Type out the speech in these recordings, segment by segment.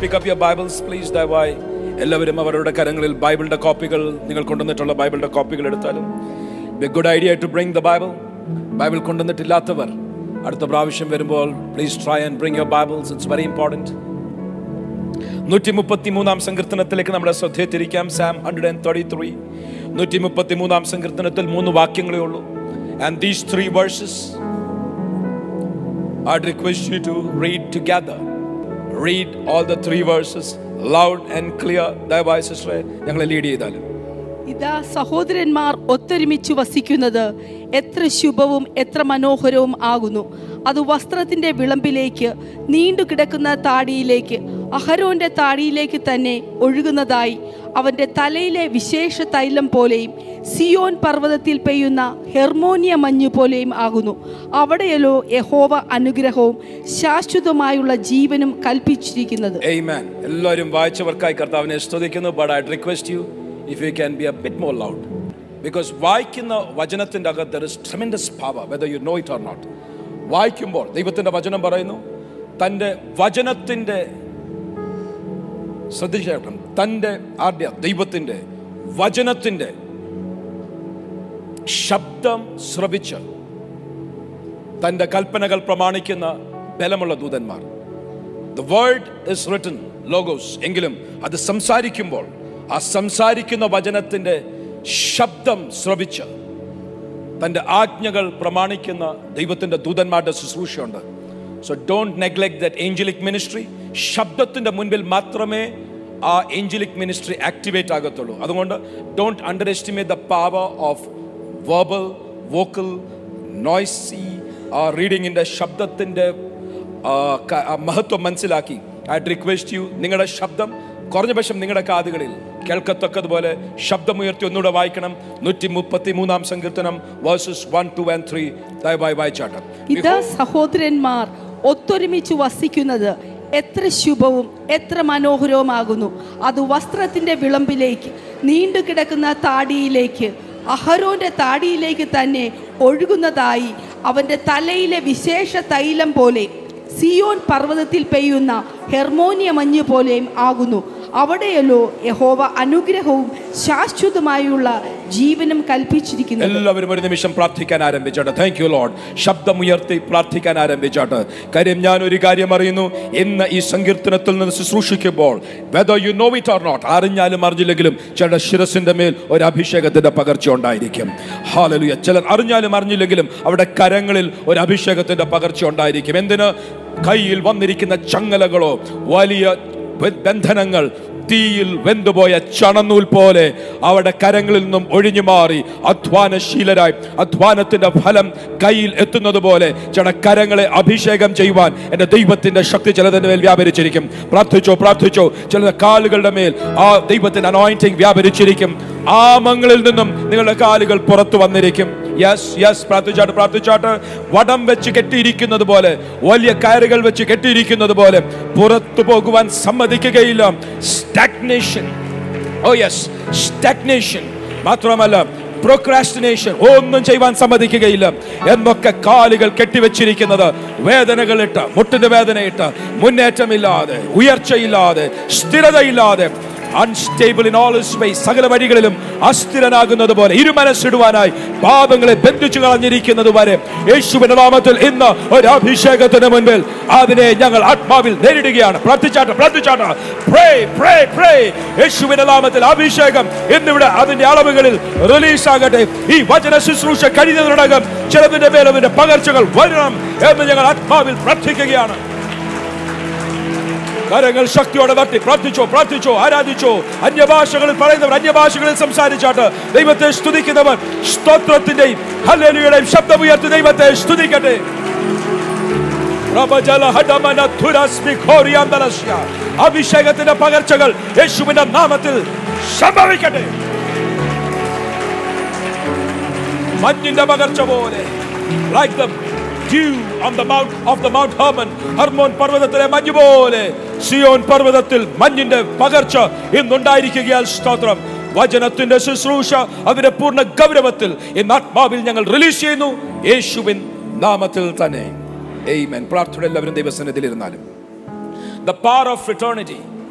Pick up your Bibles please ദയവായി എല്ലാവരും അവരുടെ കരങ്ങളിൽ ബൈബിളിന്റെ കോപ്പികൾ നിങ്ങൾ കൊണ്ടുവന്നിട്ടുള്ള ബൈബിളിന്റെ കോപ്പികൾ എടുത്താലും good idea to bring the Bible Bible കൊണ്ടുവന്നിട്ടില്ലാത്തവർ അടുത്ത പ്രാവശ്യം വരുമ്പോൾ please try and bring your Bibles it's very important നൂറ്റി മുപ്പത്തി മൂന്നാം സങ്കീർത്തനത്തിലേക്ക് നമ്മുടെ ശ്രദ്ധയെ തിരിക്കാം Psalm hundred and thirty three നൂറ്റി മുപ്പത്തി മൂന്നാം സങ്കീർത്തനത്തിൽ മൂന്ന് വാക്യങ്ങളേ ഉള്ളൂ and these three verses I'd request you to read together. Read all the three verses loud and clear. ദയവായി സിസ്റ്ററെ ഞങ്ങളെ ലീഡ് ചെയ്താലും ഇതാ സഹോദരന്മാർ ഒത്തൊരുമിച്ച് വസിക്കുന്നത് എത്ര ശുഭവും എത്ര മനോഹരവും ആകുന്നു അത് വസ്ത്രത്തിന്റെ വിളമ്പിലേക്ക് നീണ്ടു കിടക്കുന്ന താടിയിലേക്ക് അഹരോന്റെ താടിയിലേക്ക് തന്നെ ഒഴുകുന്നതായി അവന്റെ തലയിലെ വിശേഷ തൈലം പോലെയും സിയോൻ പർവ്വതത്തിൽ പെയ്യുന്ന ഹെർമോനിയ മഞ്ഞു പോലെയും ആകുന്നു അവിടെയല്ലോ യഹോവ അനുഗ്രഹവും ശാശ്വതമായുള്ള ജീവനും കൽപ്പിച്ചിരിക്കുന്നത് Amen. എല്ലാവരും വായിച്ചവർക്കായി കർത്താവിനെ സ്തുതിക്കുന്നു but I request you if you can be a bit more loud because വായിക്കുന്ന വചനത്തിൻ്റെ അകത്ത് there is tremendous power whether you know it or not വായിക്കുമ്പോൾ ദൈവത്തിൻ്റെ വചനം പറയുന്നു തൻ്റെ വചനത്തിൻ്റെ ശ്രദ്ധിച്ചേട്ടൻ തൻ്റെ ആദ്യ ദൈവത്തിൻ്റെ വചനത്തിൻ്റെ ശബ്ദം ശ്രവിച്ച് തൻ്റെ കൽപ്പനകൾ പ്രമാണിക്കുന്ന ബലമുള്ള ദൂതന്മാർ the word is written logos എങ്കിലും അത് സംസാരിക്കുമ്പോൾ ആ സംസാരിക്കുന്ന വചനത്തിൻ്റെ ശബ്ദം ശ്രവിച്ച് തൻ്റെ ആജ്ഞകൾ പ്രമാണിക്കുന്ന ദൈവത്തിൻ്റെ ദൂതന്മാരുടെ ശുശ്രൂഷയുണ്ട് so don't neglect that angelic ministry ശബ്ദത്തിൻ്റെ മുൻപിൽ മാത്രമേ ആ ഏഞ്ചലിക് മിനിസ്ട്രി ആക്ടിവേറ്റ് ആകത്തുള്ളൂ അതുകൊണ്ട് don't underestimate the power of verbal vocal noisy ആ റീഡിങ്ങിൻ്റെ ശബ്ദത്തിൻ്റെ മഹത്വം മനസ്സിലാക്കി ഐ റിക്വസ്റ്റ് യു നിങ്ങളുടെ ശബ്ദം കുറഞ്ഞ പക്ഷം നിങ്ങളുടെ കാതുകളിൽ കേൾക്കത്തക്കതുപോലെ ശബ്ദമുയർത്തി ഒന്നുകൂടെ വായിക്കണം നൂറ്റി മുപ്പത്തി മൂന്നാം സങ്കീർത്തനം verses one two and three ദയവായി വായിച്ചാട്ടം ഇത് സഹോദരന്മാർ ഒത്തൊരുമിച്ച് വസിക്കുന്നത് എത്ര ശുഭവും എത്ര മനോഹരവുമാകുന്നു അത് വസ്ത്രത്തിന്റെ വിളമ്പിലേക്ക് നീണ്ടു കിടക്കുന്ന താടിയിലേക്ക് അഹരോന്റെ താടിയിലേക്ക് തന്നെ ഒഴുകുന്നതായി അവന്റെ തലയിലെ വിശേഷ തൈലം പോലെ സിയോൻ പർവ്വതത്തിൽ പെയ്യുന്ന ഹെർമോനിയ മഞ്ഞ് പോലെയും ആകുന്നു അവിടെയല്ലോ യഹോവ അനുഗ്രഹവും ശാശ്വതമായുള്ള ജീവനും കൽപ്പിച്ചിരിക്കുന്നത് എല്ലാവരും ഒരു നിമിഷം പ്രാർത്ഥിക്കാൻ ആരംഭിച്ചോട്ടെ താങ്ക് യു ലോഡ് ശബ്ദമുയർത്തി പ്രാർത്ഥിക്കാൻ ആരംഭിച്ചോട്ടെ കാര്യം ഞാൻ ഒരു കാര്യം അറിയുന്നു ഇന്ന് ഈ സങ്കീർത്തനത്തിൽ നിന്ന് ശുശ്രൂഷിക്കുമ്പോൾ whether you know it or not അറിഞ്ഞാലും അറിഞ്ഞില്ലെങ്കിലും ചില ശിരസിന്റെ മേൽ ഒരു അഭിഷേകത്തിന്റെ പകർച്ച ഉണ്ടായിരിക്കും ഹാലലുയ ചിലർ അറിഞ്ഞാലും അറിഞ്ഞില്ലെങ്കിലും അവിടെ കരങ്ങളിൽ ഒരു അഭിഷേകത്തിന്റെ പകർച്ച ഉണ്ടായിരിക്കും എന്തിന് കയ്യിൽ വന്നിരിക്കുന്ന ചങ്ങലകളോ വലിയ ബന്ധനങ്ങൾ തീയിൽ വെന്തുപോയ ചണനൂൽ പോലെ അവരുടെ കരങ്ങളിൽ നിന്നും ഒഴിഞ്ഞു മാറി അധ്വാനശീലരായി അധ്വാനത്തിന്റെ ഫലം കയ്യിൽ എത്തുന്നത് പോലെ ചില കരങ്ങളെ അഭിഷേകം ചെയ്യുവാൻ എൻ്റെ ദൈവത്തിന്റെ ശക്തി ചിലതിന്റെ മേൽ വ്യാപരിച്ചിരിക്കും പ്രാർത്ഥിച്ചോ പ്രാർത്ഥിച്ചോ ചില കാലുകളുടെ മേൽ ആ ദൈവത്തിന്റെ അനോയിന്റിങ് വ്യാപരിച്ചിരിക്കും ആമങ്ങളിൽ നിന്നും നിങ്ങളുടെ കാലുകൾ പുറത്തു വന്നിരിക്കും യെസ് യെസ് പ്രാർത്ഥിച്ചാട്ട് പ്രാർത്ഥിച്ചാട്ട് വടം വെച്ച് കെട്ടിയിരിക്കുന്നത് പോലെ വലിയ കയറുകൾ വെച്ച് കെട്ടിയിരിക്കുന്നത് പോലെ പുറത്തു പോകുവാൻ സമ്മതിക്കുകയില്ല സ്റ്റാഗ്നേഷൻ ഓ യെസ് സ്റ്റാഗ്നേഷൻ മാത്രമല്ല പ്രോക്രാസ്റ്റിനേഷൻ ഒന്നും ചെയ്യുവാൻ സമ്മതിക്കുകയില്ല എന്നൊക്കെ കാലുകൾ കെട്ടിവെച്ചിരിക്കുന്നത് വേദനകളിട്ട് മുട്ടിന്റെ വേദനയിട്ട് മുന്നേറ്റമില്ലാതെ ഉയർച്ചയില്ലാതെ സ്ഥിരതയില്ലാതെ അൺസ്റ്റേബിൾ ഇൻ ഓൾ സ്പേസ് സകല വഴികളിലും അസ്ഥിരനാകുന്നത് പോലെ ഇരുമനസ്സിടുവാനായി പാപങ്ങളെ ബന്ധിച്ചു കളഞ്ഞിരിക്കുന്നത് വരെ യേശുവിന്റെ നാമത്തിൽ ഇന്ന് ഒരു അഭിഷേകത്തിന് മുൻപിൽ അതിനെ ഞങ്ങൾ ആത്മാവിൽ നേരിടുകയാണ് പ്രാർത്ഥിച്ചാട്ട് പ്രാർത്ഥിച്ചാട്ട് പ്രേ പ്രേ പ്രേ യേശുവിന്റെ നാമത്തിൽ അഭിഷേകം എന്നിവിടെ അതിന്റെ അളവുകളിൽ റിലീസ് ആകട്ടെ ഈ വചന ശുശ്രൂഷ കഴിയുന്നതിനകം ചിലതിന്റെ മേൽ അതിന്റെ പകർച്ചകൾ വരണം എന്ന് ഞങ്ങൾ ആത്മാവിൽ പ്രാർത്ഥിക്കുകയാണ് കരങ്ങൾ ശക്തിയോടെ തട്ടി പ്രാർത്ഥിച്ചോ പ്രാർത്ഥിച്ചോ ആരാധിച്ചോ അന്യഭാഷകളിൽ പറയുന്നവർ അന്യഭാഷകളിൽ സംസാരിച്ചാട്ട് ദൈവത്തെ സ്തുതിക്കുന്നവർ സ്തോത്രത്തിന്റെയും ഹല്ലേലൂയയുടെയും ശബ്ദമുയർത്തി ദൈവത്തെ സ്തുതിക്കട്ടെ പ്രഭജല ഹഡമന ധുരസ്മി ഘോരിയാന്തലസ്യ. അഭിഷേകത്തിന്റെ പകർച്ചകൾ യേശുവിന്റെ നാമത്തിൽ സംഭവിക്കട്ടെ മഞ്ഞിന്റെ പകർച്ച പോലെ like the dew on the mount of the Mount Hermon ഹർമോൻ പർവ്വതത്തിലെ മഞ്ഞ് പോലെ സിയോൻ പർവ്വതത്തിൽ മഞ്ഞിന്റെ പകർച്ച ഇന്നുണ്ടായിരിക്കുകയാൽ സ്തോത്രം വചനത്തിന്റെ ശുശ്രൂഷ അതിന്റെ പൂർണ്ണ ഗൗരവത്തിൽ ഇന്ന് ആത്മാവിൽ ഞങ്ങൾ റിലീസ് ചെയ്യുന്നു യേശുവിൻ നാമത്തിൽ തന്നെ Amen. പ്രാർത്ഥന എല്ലാവരും ദൈവസന്നിധിയിൽ ഇരുന്നാലും The power of fraternity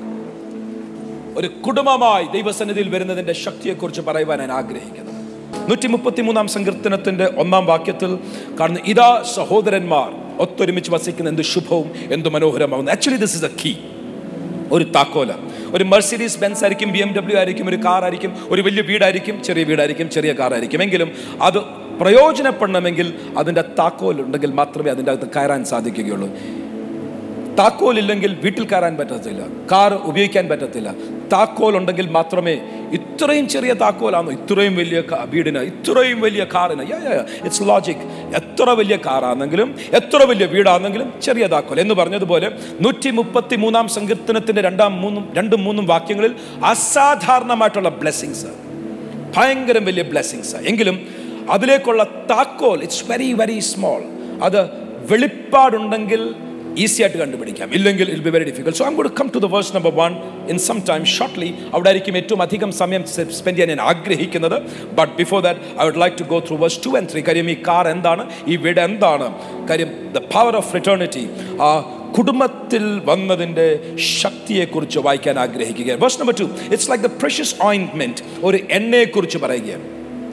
ഒരു കുടുംബമായി ദൈവസന്നിധിയിൽ വരുന്നതിന്റെ ശക്തിയെക്കുറിച്ച് പറയുവാൻ ഞാൻ ആഗ്രഹിക്കുന്നത് നൂറ്റി മുപ്പത്തി മൂന്നാം സങ്കീർത്തനത്തിന്റെ ഒന്നാം വാക്യത്തിൽ കാണുന്ന ഇതാ സഹോദരന്മാർ ഒത്തൊരുമിച്ച് വസിക്കുന്ന എന്ത് ശുഭവും എന്ത് മനോഹരമാകുന്നു actually this is a key ഒരു താക്കോല ഒരു മെർസിഡീസ് ബെൻസ് ആയിരിക്കും ബി എം ഡബ്ല്യു ആയിരിക്കും ഒരു കാർ ആയിരിക്കും ഒരു വലിയ വീടായിരിക്കും ചെറിയ വീടായിരിക്കും ചെറിയ കാർ ആയിരിക്കും എങ്കിലും അത് പ്രയോജനപ്പെടണമെങ്കിൽ അതിൻ്റെ താക്കോൽ ഉണ്ടെങ്കിൽ മാത്രമേ അതിൻ്റെ അകത്ത് കയറാൻ സാധിക്കുകയുള്ളൂ താക്കോൽ ഇല്ലെങ്കിൽ വീട്ടിൽ കയറാൻ പറ്റത്തില്ല കാർ ഉപയോഗിക്കാൻ പറ്റത്തില്ല താക്കോൽ ഉണ്ടെങ്കിൽ മാത്രമേ ഇത്രയും ചെറിയ താക്കോലാണോ ഇത്രയും വലിയ കാ- വീടിന് ഇത്രയും വലിയ കാറിന് ഇറ്റ്സ് ലോജിക് എത്ര വലിയ കാറാണെങ്കിലും എത്ര വലിയ വീടാണെങ്കിലും ചെറിയ താക്കോൽ എന്ന് പറഞ്ഞതുപോലെ നൂറ്റി മുപ്പത്തി മൂന്നാം സങ്കീർത്തനത്തിന്റെ രണ്ടാം മൂന്നും രണ്ടും മൂന്നും വാക്യങ്ങളിൽ അസാധാരണമായിട്ടുള്ള ബ്ലെസ്സിങ്സ് ഭയങ്കരം വലിയ ബ്ലെസ്സിങ്സ് എങ്കിലും അതിലേക്കുള്ള താക്കോൽ ഇറ്റ്സ് വെരി വെരി സ്മോൾ അത് വെളിപ്പാടുണ്ടെങ്കിൽ ഈസി ആയിട്ട് കണ്ടുപിടിക്കാം ഇല്ലെങ്കിൽ it be very difficult so I'm good come to the verse number one in some time shortly അവിടെ ആയിരിക്കും ഏറ്റവും അധികം സമയം സ്പെൻഡ് ചെയ്യാൻ ഞാൻ ആഗ്രഹിക്കുന്നത് but before that I would like to go through verse two and three കാര്യം ഈ കാർ എന്താണ് ഈ വീട് എന്താണ് കാര്യം ദ പവർ ഓഫ് റിട്ടേണിറ്റി ആ കുടുംബത്തിൽ വന്നതിൻ്റെ ശക്തിയെക്കുറിച്ച് വായിക്കാൻ ആഗ്രഹിക്കുകയാണ് verse number two it's like the precious ഓയിൻമെന്റ് ഒരു എണ്ണയെക്കുറിച്ച് പറയുകയാണ്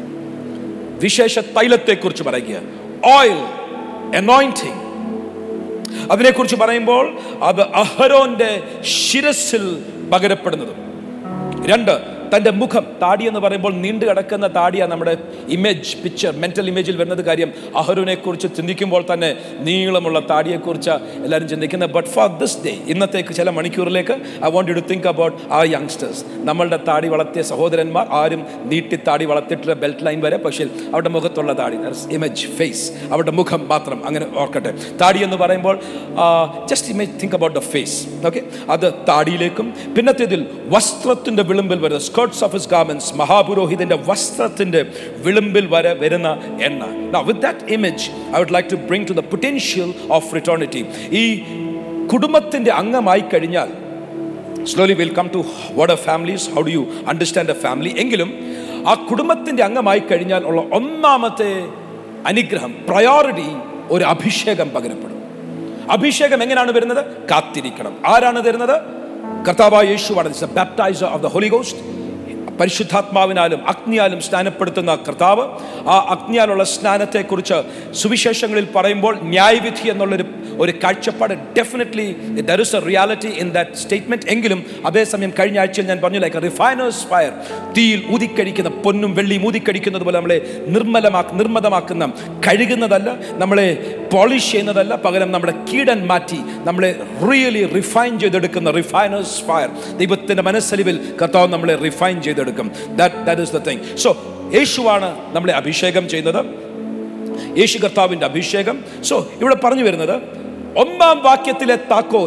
വിശേഷ തൈലത്തെക്കുറിച്ച് പറയുക ഓയിൽ anointing അതിനെക്കുറിച്ച് പറയുമ്പോൾ അത് അഹരോന്റെ ശിരസിൽ പകരപ്പെടുന്നതും രണ്ട് തൻ്റെ മുഖം താടി എന്ന് പറയുമ്പോൾ നീണ്ടു കിടക്കുന്ന താടിയാണ് നമ്മുടെ ഇമേജ് പിക്ചർ മെന്റൽ ഇമേജിൽ വരുന്നത് കാര്യം അഹരുനെ കുറിച്ച് ചിന്തിക്കുമ്പോൾ തന്നെ നീളമുള്ള താടിയെക്കുറിച്ച് എല്ലാവരും ചിന്തിക്കുന്നത് ബട്ട് ഫോർ ദിസ് ഡേ ഇന്നത്തേക്ക് ചില മണിക്കൂറിലേക്ക് I want you to think about ആ യങ്സ്റ്റേഴ്സ് നമ്മളുടെ താടി വളർത്തിയ സഹോദരന്മാർ ആരും നീട്ടി താടി വളർത്തിയിട്ടുള്ള ബെൽറ്റ് ലൈൻ വരെ പക്ഷേ അവരുടെ മുഖത്തുള്ള താടി ഇമേജ് ഫേസ് അവരുടെ മുഖം മാത്രം അങ്ങനെ ഓർക്കട്ടെ താടി എന്ന് പറയുമ്പോൾ just image think about the face okay അത് താടിയിലേക്കും പിന്നത്തേതിൽ വസ്ത്രത്തിൻ്റെ വിളിമ്പിൽ വരുന്ന സ്കേർട്സ് ഓഫ് ഹിസ് ഗാർമെന്റ്സ് മഹാപുരോഹിതന്റെ വസ്ത്രത്തിന്റെ വിളിമ്പിൽ വരെ വരുന്ന എണ്ണ Now, with that image, I would like to bring to the potential of fraternity. ഈ കുടുംബത്തിന്റെ അംഗമായി കഴിഞ്ഞാൽ slowly will come to what a families how do you understand a family എങ്കിലും ആ കുടുംബത്തിന്റെ അംഗമായി കഴിഞ്ഞാൽ ഉള്ള ഒന്നാമത്തെ അനുഗ്രഹം പ്രയോറിറ്റി ഒരു അഭിഷേകം പകരപ്പെടും അഭിഷേകം എങ്ങനെയാണ് വരുന്നത് കാത്തിരിക്കണം ആരാണ് തരുന്നത് കർത്താവായ യേശുവാണ് baptiser of the Holy Ghost പരിശുദ്ധാത്മാവിനാലും അഗ്നിയാലും സ്നാനപ്പെടുത്തുന്ന കർത്താവ് ആ അഗ്നിയാലുള്ള സ്നാനത്തെക്കുറിച്ച് സുവിശേഷങ്ങളിൽ പറയുമ്പോൾ ന്യായവിധി എന്നുള്ളൊരു ഒരു കാഴ്ചപ്പാട് definitely there is a reality in that statement എങ്കിലും അതേസമയം കഴിഞ്ഞ ആഴ്ചയിൽ ഞാൻ പറഞ്ഞു ലൈക്ക് റിഫൈനേഴ്സ് ഫയർ തീയിൽ ഊതിക്കഴിക്കുന്ന പൊന്നും വെള്ളിയും ഊതിക്കഴിക്കുന്നത് പോലെ നമ്മളെ നിർമ്മലമാക്ക നിർമ്മതമാക്കുന്ന കഴുകുന്നതല്ല നമ്മളെ പോളിഷ് ചെയ്യുന്നതല്ല പകരം നമ്മുടെ കീടൻ മാറ്റി നമ്മളെ റിയലി റിഫൈൻ ചെയ്തെടുക്കുന്ന റിഫൈനേഴ്സ് ഫയർ ദൈവത്തിൻ്റെ മനസ്സലിവിൽ കർത്താവ് നമ്മളെ റിഫൈൻ ചെയ്തെടുക്കും that that is the thing so യേശുവാണ് നമ്മളെ അഭിഷേകം ചെയ്യുന്നത് യേശു കർത്താവിൻ്റെ അഭിഷേകം സോ ഇവിടെ പറഞ്ഞു വരുന്നത് ഒന്നാം വാക്യത്തിലെ താക്കോൽ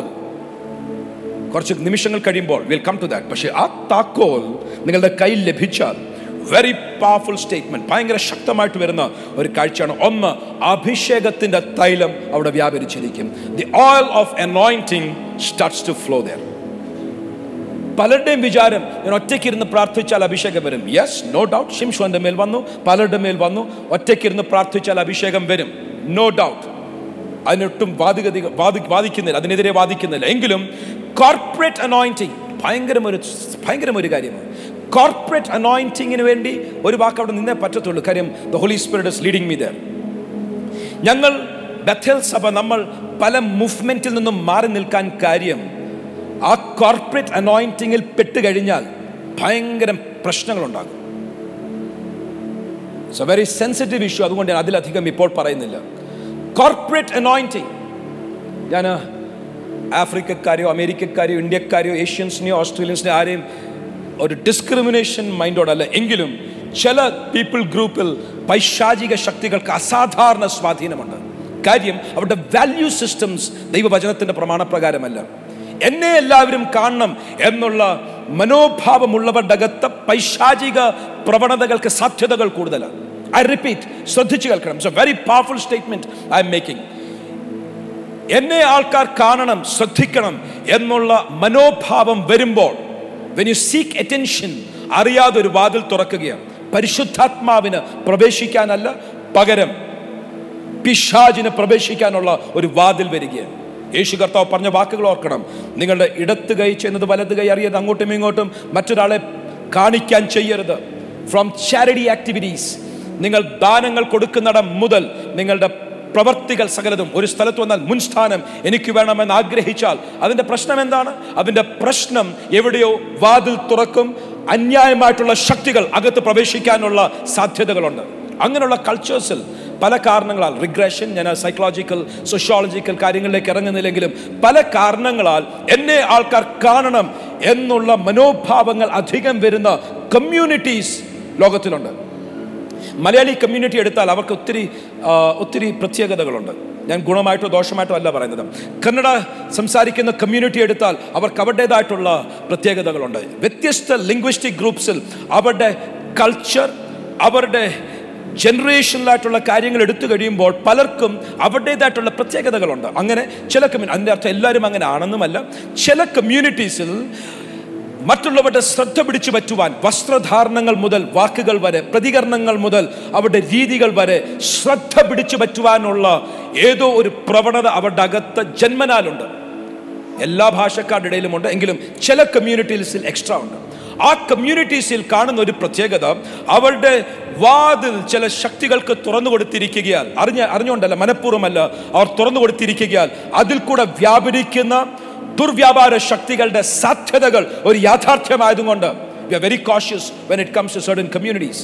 കുറച്ച് നിമിഷങ്ങൾ കഴിയുമ്പോൾ വിൽ കം ടു ദാറ്റ് പക്ഷേ ആ താക്കോൽ നിങ്ങളുടെ കയ്യിൽ ലഭിച്ചാൽ വെരി പവർഫുൾ സ്റ്റേറ്റ്മെന്റ് ഭയങ്കര ശക്തമായിട്ട് വരുന്ന ഒരു കാഴ്ചയാണ് ഒന്ന് അഭിഷേകത്തിന്റെ തൈലം അവിടെ വ്യാപരിച്ചിരിക്കും the oil of anointing starts to flow there പലരുടെയും വിചാരം ഞാൻ ഒറ്റയ്ക്കിരുന്ന് പ്രാർത്ഥിച്ചാൽ അഭിഷേകം വരും യെസ് നോ ഡൗട്ട് ഷിംഷോന്റെ മേൽ വന്നു പലരുടെ മേൽ വന്നു ഒറ്റയ്ക്കിരുന്ന് പ്രാർത്ഥിച്ചാൽ അഭിഷേകം വരും നോ ഡൗട്ട് അതിനൊട്ടും വാദിഗതി വാദി വാദിക്കുന്നില്ല അതിനെതിരെ വാദിക്കുന്നില്ല എങ്കിലും കോർപ്പറേറ്റ് അനോയിന്റിങ് ഭയങ്കരം ഒരു ഭയങ്കരം ഒരു കാര്യമാണ് കോർപ്പറേറ്റ് അനോയിന്റിങ്ങിന് വേണ്ടി ഒരു വാക്ക് അവിടെ നിന്നേ പറ്റത്തുള്ളൂ കാര്യം the Holy Spirit is leading me there ഞങ്ങൾ ബഥേൽ സഭ നമ്മൾ പല മൂവ്മെന്റിൽ നിന്നും മാറി നിൽക്കാൻ കാര്യം ആ കോർപ്പറേറ്റ് അനോയിന്റിങ്ങിൽ പെട്ടുകഴിഞ്ഞാൽ ഭയങ്കര പ്രശ്നങ്ങളുണ്ടാകും it's a very sensitive issue അതുകൊണ്ട് ഞാൻ അതിലധികം ഇപ്പോൾ പറയുന്നില്ല കോർപ്പറേറ്റ് അനോയിന്റിങ് ഞാൻ ആഫ്രിക്കക്കാരെയോ അമേരിക്കക്കാരെയോ ഇന്ത്യക്കാരെയോ ഏഷ്യൻസിനെയോ ഓസ്ട്രേലിയൻസിനെയോ ആരെയും ഒരു ഡിസ്ക്രിമിനേഷൻ മൈൻഡോടല്ല എങ്കിലും ചില പീപ്പിൾ ഗ്രൂപ്പിൽ പൈശാചിക ശക്തികൾക്ക് അസാധാരണ സ്വാധീനമുണ്ട് കാര്യം അവരുടെ വാല്യൂ സിസ്റ്റംസ് ദൈവവചനത്തിന്റെ പ്രമാണപ്രകാരമല്ല എന്നെ എല്ലാവരും കാണണം എന്നുള്ള മനോഭാവമുള്ളവരുടെ അകത്ത് പൈശാചിക പ്രവണതകൾക്ക് സാധ്യതകൾ കൂടുതലാണ് ഐ റിപ്പീറ്റ് ശ്രദ്ധിച്ചു കേൾക്കണം it's a very powerful statement I am making എന്നെ ആൾക്കാർ കാണണം ശ്രദ്ധിക്കണം എന്നുള്ള മനോഭാവം വരുമ്പോൾ വെൻ യു സീക്ക് അറ്റൻഷൻ അറിയാതെ ഒരു വാതിൽ തുറക്കുകയാണ് പരിശുദ്ധാത്മാവിന് പ്രവേശിക്കാനല്ല പകരം പിശാചിന് പ്രവേശിക്കാനുള്ള ഒരു വാതിൽ വരികയാണ് യേശു കർത്താവ് പറഞ്ഞ വാക്കുകൾ ഓർക്കണം നിങ്ങളുടെ ഇടത്ത് കൈ ചെയ്യുന്നത് വലത് കൈ അറിയാതെ അങ്ങോട്ടും ഇങ്ങോട്ടും മറ്റൊരാളെ കാണിക്കാൻ ചെയ്യരുത് ഫ്രോം ചാരിറ്റി ആക്ടിവിറ്റീസ് നിങ്ങൾ ദാനങ്ങൾ കൊടുക്കുന്നിടം മുതൽ നിങ്ങളുടെ പ്രവർത്തികൾ സകലതും ഒരു സ്ഥലത്ത് വന്നാൽ മുൻസ്ഥാനം എനിക്ക് വേണമെന്ന് ആഗ്രഹിച്ചാൽ അതിന്റെ പ്രശ്നം എന്താണ് അതിന്റെ പ്രശ്നം എവിടെയോ വാതിൽ തുറക്കും അന്യായമായിട്ടുള്ള ശക്തികൾ അകത്ത് പ്രവേശിക്കാനുള്ള സാധ്യതകളുണ്ട് അങ്ങനെയുള്ള കൾച്ചേഴ്സിൽ പല കാരണങ്ങളാൽ റിഗ്രഷൻ ഞാൻ സൈക്കോളജിക്കൽ സോഷ്യോളജിക്കൽ കാര്യങ്ങളിലേക്ക് ഇറങ്ങുന്നില്ലെങ്കിലും പല കാരണങ്ങളാൽ എന്നെ ആൾക്കാർ കാണണം എന്നുള്ള മനോഭാവങ്ങൾ അധികം വരുന്ന കമ്മ്യൂണിറ്റീസ് ലോകത്തിലുണ്ട് മലയാളി കമ്മ്യൂണിറ്റി എടുത്താൽ അവർക്ക് ഒത്തിരി ആ, ഒത്തിരി പ്രത്യേകതകളുണ്ട് ഞാൻ ഗുണമായിട്ടോ ദോഷമായിട്ടോ അല്ല പറയുന്നത് കന്നഡ സംസാരിക്കുന്ന കമ്മ്യൂണിറ്റി എടുത്താൽ അവർക്ക് അവരുടേതായിട്ടുള്ള പ്രത്യേകതകളുണ്ട് വ്യത്യസ്ത ലിംഗ്വിസ്റ്റിക് ഗ്രൂപ്പ്സിൽ അവരുടെ കൾച്ചർ അവരുടെ ജനറേഷനിലായിട്ടുള്ള കാര്യങ്ങൾ എടുത്തു കഴിയുമ്പോൾ പലർക്കും അവരുടേതായിട്ടുള്ള പ്രത്യേകതകളുണ്ട് അങ്ങനെ ചില കമ്മ്യൂണി അതിൻ്റെ അർത്ഥം എല്ലാവരും അങ്ങനെ ആണെന്നുമല്ല ചില കമ്മ്യൂണിറ്റീസിൽ മറ്റുള്ളവരുടെ ശ്രദ്ധ പിടിച്ചു പറ്റുവാൻ വസ്ത്രധാരണങ്ങൾ മുതൽ വാക്കുകൾ വരെ പ്രതികരണങ്ങൾ മുതൽ അവരുടെ രീതികൾ വരെ ശ്രദ്ധ പിടിച്ചു പറ്റുവാനുള്ള ഏതോ ഒരു പ്രവണത അവരുടെ അകത്ത് ജന്മനാലുണ്ട് എല്ലാ ഭാഷക്കാരുടെ ഇടയിലുമുണ്ട് എങ്കിലും ചില കമ്മ്യൂണിറ്റീസിൽ എക്സ്ട്രാ ഉണ്ട് ആ കമ്മ്യൂണിറ്റീസിൽ കാണുന്ന ഒരു പ്രത്യേകത അവരുടെ വാതിൽ ചില ശക്തികൾക്ക് തുറന്നു കൊടുത്തിരിക്കുകയാൽ അറിഞ്ഞ അറിഞ്ഞുകൊണ്ടല്ല മനഃപൂർവ്വമല്ല അവർ തുറന്നു കൊടുത്തിരിക്കുകയാൽ അതിൽ കൂടെ വ്യാപരിക്കുന്ന ദുർവ്യാപാര ശക്തികളുടെ സാധ്യതകൾ ഒരു യാഥാർത്ഥ്യമായതുകൊണ്ട് we are very cautious when it comes to certain communities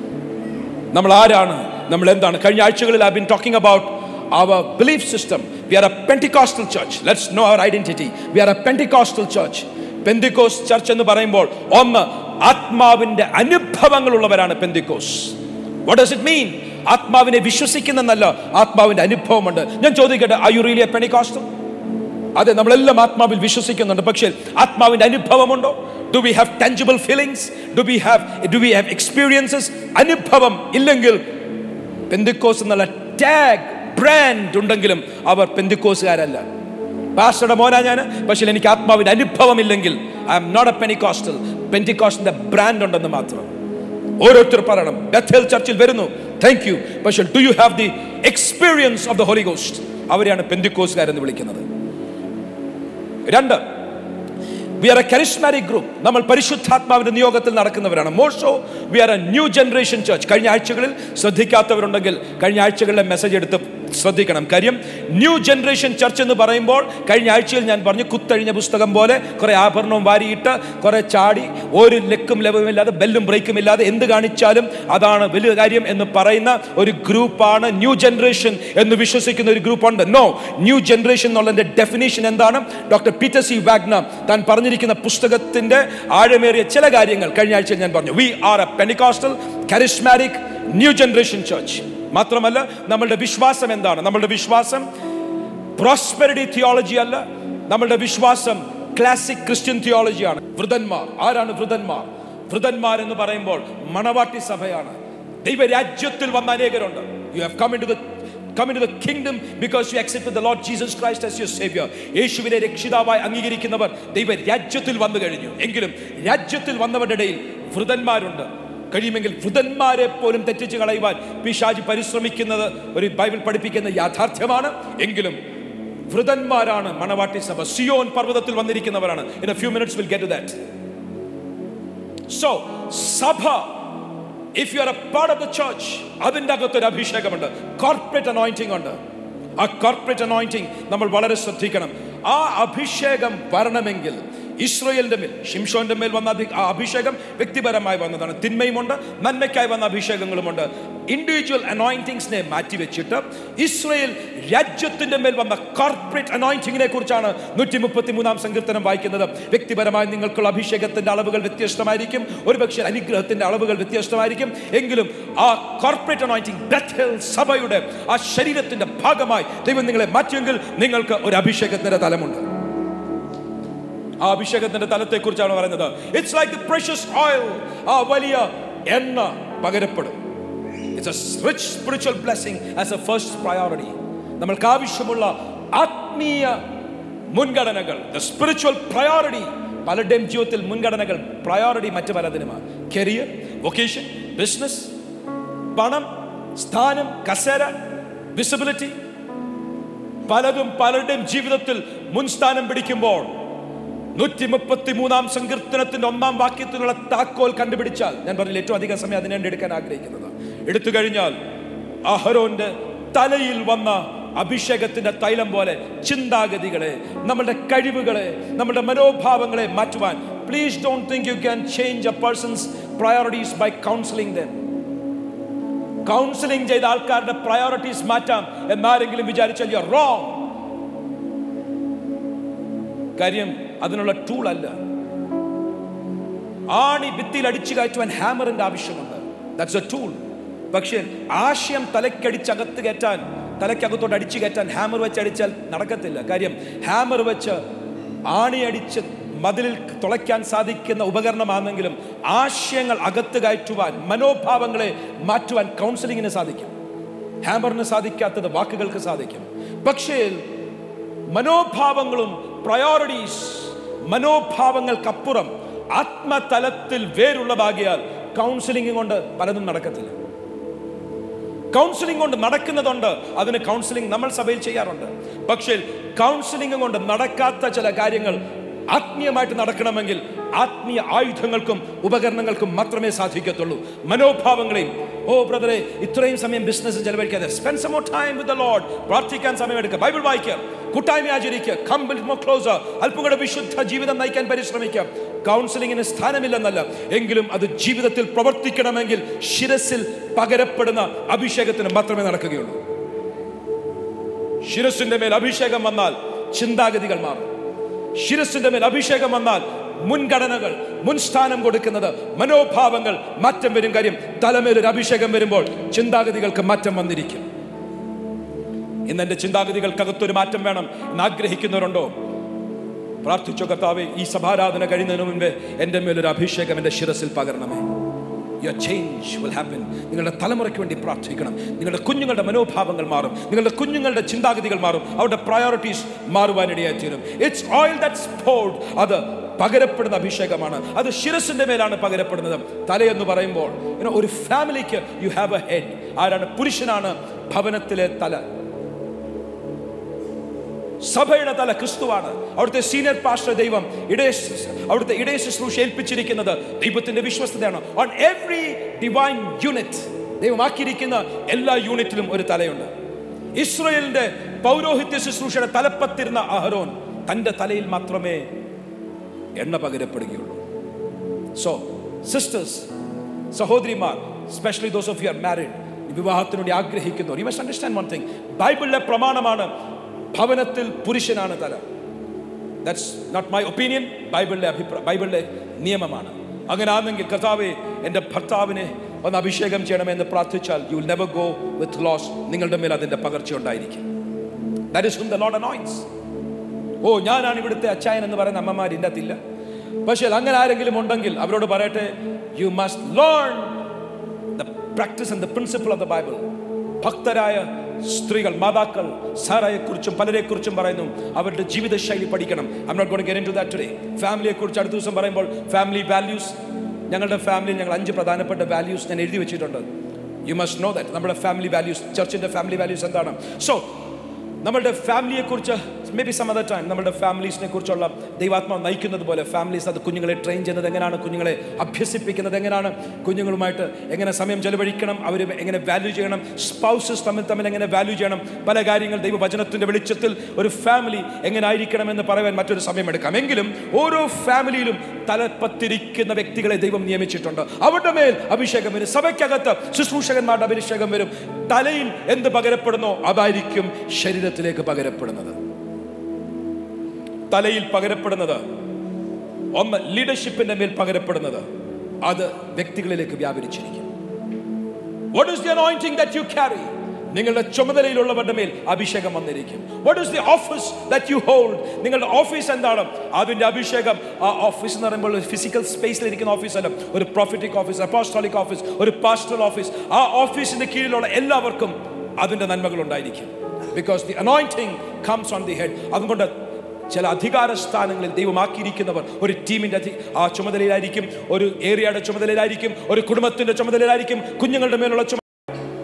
നമ്മൾ ആരാണ് നമ്മൾ എന്താണ് കഴിഞ്ഞ ആഴ്ചകളിൽ I been talking about our belief system we are a Pentecostal church let's know our identity we are a Pentecostal church Pentecost church എന്ന് പറയുമ്പോൾ ഒന്ന് ആത്മാവിന്റെ അനുഭവങ്ങളുള്ളവരാണ് Pentecost what does it mean ആത്മാവിനെ വിശ്വസിക്കുന്നെന്നല്ല ആത്മാവിന്റെ അനുഭവമുണ്ട് ഞാൻ ചോദിക്കട്ടെ I you really a Pentecostal അതെ നമ്മളെല്ലാം ആത്മാവിൽ വിശ്വസിക്കുന്നുണ്ട് പക്ഷേ ആത്മാവിന്റെ അനുഭവമുണ്ടോ do we have tangible feelings do we have do we have experiences അനുഭവം ഇല്ലെങ്കിൽ പെന്തിക്കോസ് എന്നുള്ള ടാഗ് ബ്രാൻഡ് ഉണ്ടെങ്കിലും അവർ പെന്തിക്കോസുകാരല്ല പാസ്റ്ററുടെ മോനാ ഞാൻ പക്ഷേ എനിക്ക് ആത്മാവിന്റെ അനുഭവം ഇല്ലെങ്കിൽ I am not a Pentecostal പെന്റിക്കോസ്റ്റിന്റെ ബ്രാൻഡ് ഉണ്ടെന്ന് മാത്രം ഓരോരുത്തർ പറയണം ബethel ചർച്ചിൽ വരുന്നു താങ്ക് യു പക്ഷേ do you have the experience of the Holy Ghost അവരെയാണ് പെന്തിക്കോസുകാരെന്ന് വിളിക്കുന്നത് രണ്ട് we are a charismatic group നമ്മൾ പരിശുദ്ധാത്മാവിന്റെ നിയോഗത്തിൽ നടക്കുന്നവരാണ് മോഷോ we are a new generation church കഴിഞ്ഞ ആഴ്ചകളിൽ ശ്രദ്ധിക്കാത്തവരുണ്ടെങ്കിൽ കഴിഞ്ഞ ആഴ്ചകളിലെ മെസ്സേജ് എടുത്ത് ശ്രദ്ധിക്കണം കാര്യം ന്യൂ ജനറേഷൻ ചർച്ച് എന്ന് പറയുമ്പോൾ കഴിഞ്ഞ ആഴ്ചയിൽ ഞാൻ പറഞ്ഞു കുത്തഴിഞ്ഞ പുസ്തകം പോലെ കുറെ ആഭരണവും വാരിയിട്ട് കുറെ ചാടി ഒരു ലെക്കും ലെവലുമില്ലാതെ ബെല്ലും ബ്രേക്കും ഇല്ലാതെ എന്ത് കാണിച്ചാലും അതാണ് വലിയ കാര്യം എന്ന് പറയുന്ന ഒരു ഗ്രൂപ്പാണ് ന്യൂ ജനറേഷൻ എന്ന് വിശ്വസിക്കുന്ന ഒരു ഗ്രൂപ്പുണ്ട് നോ ന്യൂ ജനറേഷൻ എന്നുള്ളതിന്റെ ഡെഫിനേഷൻ എന്താണ് ഡോക്ടർ പീറ്റർ സി വാഗ്ന താൻ പറഞ്ഞിരിക്കുന്ന പുസ്തകത്തിന്റെ ആഴമേറിയ ചില കാര്യങ്ങൾ കഴിഞ്ഞ ആഴ്ച ഞാൻ പറഞ്ഞു we are a Pentecostal charismatic new generation church മാത്രമല്ല നമ്മളുടെ വിശ്വാസം എന്താണ് നമ്മളുടെ വിശ്വാസം പ്രോസ്പെരിറ്റി തിയോളജി അല്ല നമ്മളുടെ വിശ്വാസം ക്ലാസിക് ക്രിസ്ത്യൻ തിയോളജിയാണ് വൃതന്മാർ ആരാണ് വൃതന്മാർ വൃതന്മാർ എന്ന് പറയുമ്പോൾ മണവാട്ടി സഭയാണ് ദൈവരാജ്യത്തിൽ വന്ന അനേകരുണ്ട് you have come into the come into the kingdom because you accepted the Lord Jesus Christ as your savior യേശുവിനെ രക്ഷിതാവായി അംഗീകരിക്കുന്നവർ ദൈവ രാജ്യത്തിൽ വന്നു കഴിഞ്ഞു എങ്കിലും രാജ്യത്തിൽ വന്നവരുടെ ഇടയിൽ വൃതന്മാരുണ്ട് കഴിയുമെങ്കിൽ വൃതന്മാരെ പോലും തെറ്റിച്ച് കളയുവാൻ പിശാജി പരിശ്രമിക്കുന്നത് ഒരു ബൈബിൾ പഠിപ്പിക്കുന്ന യാഥാർത്ഥ്യമാണ് എങ്കിലും വൃതന്മാരാണ് മണവാട്ടി സഭ സിയോൻ പർവ്വതത്തിൽ വന്നിരിക്കുന്നവരാണ് in a few minutes will get that so സഭ if you are a part of the church അതിൻ്റെ അകത്തൊരു അഭിഷേകമുണ്ട് കോർപ്പറേറ്റ് അനോയിന്റിംഗ് ഉണ്ട് ആ കോർപ്പറേറ്റ് അനോയിന്റിംഗ് നമ്മൾ വളരെ ശ്രദ്ധിക്കണം ആ അഭിഷേകം വരണമെങ്കിൽ ഇസ്രയേലിന്റെ മേൽ ഷിംഷോന്റെ മേൽ വന്ന അഭി- ആ അഭിഷേകം വ്യക്തിപരമായി വന്നതാണ് തിന്മയുമുണ്ട് നന്മയ്ക്കായി വന്ന അഭിഷേകങ്ങളുമുണ്ട് ഇൻഡിവിജ്വൽ അനോയിന്റിങ്സിനെ മാറ്റിവെച്ചിട്ട് ഇസ്രയേൽ രാജ്യത്തിന്റെ മേൽ വന്ന കോർപ്പറേറ്റ് അനോയിന്റിങ്ങിനെ കുറിച്ചാണ് നൂറ്റി മുപ്പത്തി മൂന്നാം സങ്കീർത്തനം വായിക്കുന്നത് വ്യക്തിപരമായി നിങ്ങൾക്കുള്ള അഭിഷേകത്തിന്റെ അളവുകൾ വ്യത്യസ്തമായിരിക്കും ഒരുപക്ഷെ അനുഗ്രഹത്തിന്റെ അളവുകൾ വ്യത്യസ്തമായിരിക്കും എങ്കിലും ആ കോർപ്പറേറ്റ് അനോയിന്റിങ് ബethel സഭയുടെ ആ ശരീരത്തിന്റെ ഭാഗമായി ദൈവം നിങ്ങളെ മാറ്റിയെങ്കിൽ നിങ്ങൾക്ക് ഒരു അഭിഷേകത്തിന്റെ തലമുണ്ട് ആ അഭിഷേകത്തിന്റെ തലത്തെ കുറിച്ചാണ് പറയുന്നത് it's like the precious oil ആ വലിയ എണ്ണ പകരപ്പെടും it's a rich spiritual blessing as a first priority നമ്മൾക്ക് ആവശ്യമുള്ള ആത്മീയ മുൻഗണനകൾ ദ സ്പിരിച്വൽ പ്രയോറിറ്റി പലരുടെയും ജീവിതത്തിൽ മുൻഗണനകൾ പ്രയോറിറ്റി മറ്റു പലതിനുമാണ് കരിയർ വൊക്കേഷൻ ബിസിനസ് പണം സ്ഥാനം കസേര വിസിബിലിറ്റി പലതും പലരുടെയും ജീവിതത്തിൽ മുൻസ്ഥാനം പിടിക്കുമ്പോൾ നൂറ്റി മുപ്പത്തി മൂന്നാം സങ്കീർത്തനത്തിന്റെ ഒന്നാം വാക്യത്തിലുള്ള താക്കോൽ കണ്ടുപിടിച്ചാൽ ഞാൻ പറഞ്ഞില്ല ഏറ്റവും അധികം സമയം അതിനെ എടുക്കാൻ ആഗ്രഹിക്കുന്നത് എടുത്തു കഴിഞ്ഞാൽ അഹരോന്റെ തലയിൽ വന്ന അഭിഷേകത്തിന്റെ തൈലം പോലെ ചിന്താഗതികളെ നമ്മുടെ കഴിവുകളെ നമ്മുടെ മനോഭാവങ്ങളെ മാറ്റുവാൻ please don't think you can change a person's priorities by counselling them counselling ചെയ്ത ആൾക്കാരുടെ പ്രയോറിറ്റീസ് മാറ്റാം എന്നാരെങ്കിലും വിചാരിച്ചാൽ യു റോങ് കാര്യം അതിനുള്ള ടൂൾ അല്ല ആണി ഭിത്തിയിൽ അടിച്ചു കയറ്റുവാൻ ഹാമറിന്റെ ആവശ്യമുണ്ട് ദാറ്റ്സ് എ ടൂൾ പക്ഷേ ആശയം തലക്കടിച്ച് അകത്ത് കയറ്റാൻ തലക്കകത്തോട്ട് അടിച്ചു കയറ്റാൻ ഹാമർ വെച്ച് അടിച്ചാൽ നടക്കത്തില്ല കാര്യം ഹാമർ വെച്ച് ആണി അടിച്ച് മതിലിൽ തുളയ്ക്കാൻ സാധിക്കുന്ന ഉപകരണമാണെങ്കിലും ആശയങ്ങൾ അകത്ത് കയറ്റുവാൻ മനോഭാവങ്ങളെ മാറ്റുവാൻ കൗൺസിലിങ്ങിന് സാധിക്കും ഹാമറിന് സാധിക്കാത്തത് വാക്കുകൾക്ക് സാധിക്കും പക്ഷേ മനോഭാവങ്ങളും പ്രയോറിറ്റീസ് മനോഭാവങ്ങൾക്കപ്പുറം ആത്മതലത്തിൽ വേരുള്ളതാകിയാൽ കൗൺസിലിംഗ് കൊണ്ട് പലതും നടക്കത്തില്ല കൗൺസിലിംഗ് കൊണ്ട് നടക്കുന്നതുണ്ട് അതിന് കൗൺസിലിംഗ് നമ്മൾ സഭയിൽ ചെയ്യാറുണ്ട് പക്ഷേ കൗൺസിലിംഗ് കൊണ്ട് നടക്കാത്ത ചില കാര്യങ്ങൾ ആത്മീയമായിട്ട് നടക്കണമെങ്കിൽ ആത്മീയ ആയുധങ്ങൾക്കും ഉപകരണങ്ങൾക്കും മാത്രമേ സാധിക്കത്തുള്ളൂ മനോഭാവങ്ങളെയും ഓ ബ്രദറെ ഇത്രയും സമയം ബിസിനസ് ചെലവഴിക്കാതെ spend some more time with the Lord പ്രാർത്ഥിക്കാൻ സമയം എടുക്കുക ബൈബിൾ വായിക്കുക കൂട്ടായ്മ ആചരിക്കുക കമ്പിൾ മോ ക്ലോസ് അല്പം കൂടെ വിശുദ്ധ ജീവിതം നയിക്കാൻ പരിശ്രമിക്കുക കൗൺസിലിങ്ങിന് സ്ഥാനമില്ലെന്നല്ല എങ്കിലും അത് ജീവിതത്തിൽ പ്രവർത്തിക്കണമെങ്കിൽ ശിരസിൽ പകരപ്പെടുന്ന അഭിഷേകത്തിന് മാത്രമേ നടക്കുകയുള്ളൂ ശിരസിന്റെ മേൽ അഭിഷേകം വന്നാൽ ചിന്താഗതികൾ മാറും ശിരസിന്റെ മേൽ അഭിഷേകം വന്നാൽ മുൻഗണനകൾ മുൻസ്ഥാനം കൊടുക്കുന്നത് മനോഭാവങ്ങൾ മാറ്റം വരും കാര്യം തലമേലൊരു അഭിഷേകം വരുമ്പോൾ ചിന്താഗതികൾക്ക് മാറ്റം വന്നിരിക്കും ഇന്ന് എന്റെ ചിന്താഗതികൾക്കകത്തൊരു മാറ്റം വേണം എന്ന് ആഗ്രഹിക്കുന്നവരുണ്ടോ പ്രാർത്ഥിച്ചോ കർത്താവെ ഈ സഭാരാധന കഴിയുന്നതിന് മുൻപേ എൻ്റെ മേലൊരു അഭിഷേകം എൻ്റെ ശിരസിൽ പകരണമേ യുവർ ചേഞ്ച് വിൽ ഹാപ്പൻ നിങ്ങളുടെ തലമുറയ്ക്ക് വേണ്ടി പ്രാർത്ഥിക്കണം നിങ്ങളുടെ കുഞ്ഞുങ്ങളുടെ മനോഭാവങ്ങൾ മാറും നിങ്ങളുടെ കുഞ്ഞുങ്ങളുടെ ചിന്താഗതികൾ മാറും അവരുടെ പ്രയോറിറ്റീസ് മാറുവാനിടയായി തീരും ഇറ്റ്സ് ഓയിൽ ദാറ്റ്സ് poured അത് പകരപ്പെടുന്ന അഭിഷേകമാണ് അത് ശിരസിന്റെ മേലാണ് പകരപ്പെടുന്നത് തലയെന്ന് പറയുമ്പോൾ you know, ഒരു ഫാമിലിക്ക് യു ഹാവ് എ ഹെഡ് ആരാണ് പുരുഷനാണ് ഭവനത്തിലെ തല സഭയുടെ തല ക്രിസ്തുവാണ് അവിടുത്തെ സീനിയർ പാസ്റ്റർ ദൈവം ഇടയ അവിടുത്തെ ഇടയ ശുശ്രൂഷ ഏൽപ്പിച്ചിരിക്കുന്നത് ദൈവത്തിന്റെ വിശ്വസ്തതയാണ് ഓൺ എവറി ഡിവൈൻ യൂണിറ്റ് ദൈവം ആക്കിയിരിക്കുന്ന എല്ലാ യൂണിറ്റിലും ഒരു തലയുണ്ട് ഇസ്രയേലിന്റെ പൗരോഹിത്യ ശുശ്രൂഷയുടെ തലപ്പത്തിരുന്ന അഹരോൻ തന്റെ തലയിൽ മാത്രമേ എണ്ണ പകരപ്പെടുകയുള്ളൂ സോ സിസ്റ്റേഴ്സ് സഹോദരിമാർ specially those of you are married വിവാഹത്തിനു വേണ്ടി ആഗ്രഹിക്കുന്നവർ you must understand one thing ബൈബിളിലെ പ്രമാണമാണ് ഭവനത്തിൽ പുരുഷനാണ് തല ദാറ്റ്സ് നോട്ട് മൈ ഒപ്പീനിയൻ ബൈബിളിലെ അഭിപ്രായം ബൈബിളിലെ നിയമമാണ് അങ്ങനെ ആണെങ്കിൽ കർത്താവെ എൻ്റെ ഭർത്താവിനെ ഒന്ന് അഭിഷേകം ചെയ്യണമെന്ന് പ്രാർത്ഥിച്ചാൽ you will never go with loss നിങ്ങളുടെ മേൽ അതിൻ്റെ പകർച്ച ഉണ്ടായിരിക്കും that is the Lord anoints ഓ ഞാനാണ് ഇവിടുത്തെ അച്ചായൻ എന്ന് പറയുന്ന അമ്മമാർ ഇതിൻ്റെ അകത്തില്ല പക്ഷേ അങ്ങനെ ആരെങ്കിലും ഉണ്ടെങ്കിൽ അവരോട് പറയട്ടെ you must learn the practice and the principle of the Bible ഭക്തരായ സ്ത്രീകൾ മാതാക്കൾ സാറായെ കുറിച്ചും പലരെ കുറിച്ചും പറയുന്നു അവരുടെ ജീവിതശൈലി പഠിക്കണം I'm not gonna get to that today ഫാമിലിയെ കുറിച്ച് അടുത്ത ദിവസം പറയുമ്പോൾ ഫാമിലി വാല്യൂസ് ഞങ്ങളുടെ ഫാമിലി ഞങ്ങൾ അഞ്ച് പ്രധാനപ്പെട്ട വാല്യൂസ് ഞാൻ എഴുതി വെച്ചിട്ടുണ്ട് യു മസ്റ്റ് നോ ദാറ്റ് നമ്മുടെ ഫാമിലി വാല്യൂസ് ചർച്ചിന്റെ ഫാമിലി വാല്യൂസ് എന്താണ് സോ നമ്മളുടെ ഫാമിലിയെ കുറിച്ച് maybe some other time നമ്മുടെ ഫാമിലീസിനെ കുറിച്ചുള്ള ദൈവാത്മാവ് നയിക്കുന്നത് പോലെ ഫാമിലീസ് അത് കുഞ്ഞുങ്ങളെ ട്രെയിൻ ചെയ്യുന്നത് എങ്ങനെയാണ് കുഞ്ഞുങ്ങളെ അഭ്യസിപ്പിക്കുന്നത് എങ്ങനെയാണ് കുഞ്ഞുങ്ങളുമായിട്ട് എങ്ങനെ സമയം ചെലവഴിക്കണം അവർ എങ്ങനെ വാല്യൂ ചെയ്യണം സ്പൗസസ് തമ്മിൽ തമ്മിൽ എങ്ങനെ വാല്യൂ ചെയ്യണം പല കാര്യങ്ങൾ ദൈവവചനത്തിൻ്റെ വെളിച്ചത്തിൽ ഒരു ഫാമിലി എങ്ങനെ ആയിരിക്കണം എന്ന് പറയാൻ മറ്റൊരു സമയം എടുക്കാം എങ്കിലും ഓരോ ഫാമിലിയിലും തലപ്പത്തിരിക്കുന്ന വ്യക്തികളെ ദൈവം നിയമിച്ചിട്ടുണ്ട് അവരുടെ മേൽ അഭിഷേകം വരും സഭയ്ക്കകത്ത് ശുശ്രൂഷകന്മാരുടെ അഭിഷേകം വരും തലയിൽ എന്ത് പകരപ്പെടുന്നോ അതായിരിക്കും ശരീരത്തിലേക്ക് പകരപ്പെടുന്നത് തലയിൽ പകരപ്പെടുന്നത് ഒന്ന് ലീഡർഷിപ്പിന്റെ മേൽ പകരപ്പെടുന്നത് അത് വ്യക്തികളിലേക്ക് വ്യാപരിച്ചിരിക്കും what is the anointing that you carry നിങ്ങളുടെ ചുമതലയിലുള്ളവരുടെ മേൽ അഭിഷേകം വന്നിരിക്കും what is the office that you hold നിങ്ങളുടെ ഓഫീസ് എന്താണ് അതിന്റെ അഭിഷേകം ആ ഓഫീസ് എന്ന് പറയുമ്പോൾ ഫിസിക്കൽ സ്പേസിൽ ഇരിക്കുന്ന ഓഫീസ് അല്ല ഒരു പ്രോഫിറ്റിക് ഓഫീസ് അപ്പോസ്റ്റോളിക് ഓഫീസ് ഒരു പാസ്റ്റൽ ഓഫീസ് ആ ഓഫീസിന്റെ കീഴിലുള്ള എല്ലാവർക്കും അതിന്റെ നന്മകൾ ഉണ്ടായിരിക്കും because the anointing comes on the head അതുകൊണ്ട് ചില അധികാര സ്ഥാനങ്ങളിൽ ദൈവമാക്കിയിരിക്കുന്നവർ ഒരു ടീമിന്റെ അധി ആ ചുമതലയിലായിരിക്കും ഒരു ഏരിയയുടെ ചുമതലയിലായിരിക്കും ഒരു കുടുംബത്തിന്റെ ചുമതലയിലായിരിക്കും കുഞ്ഞുങ്ങളുടെ മേലുള്ള ചുമ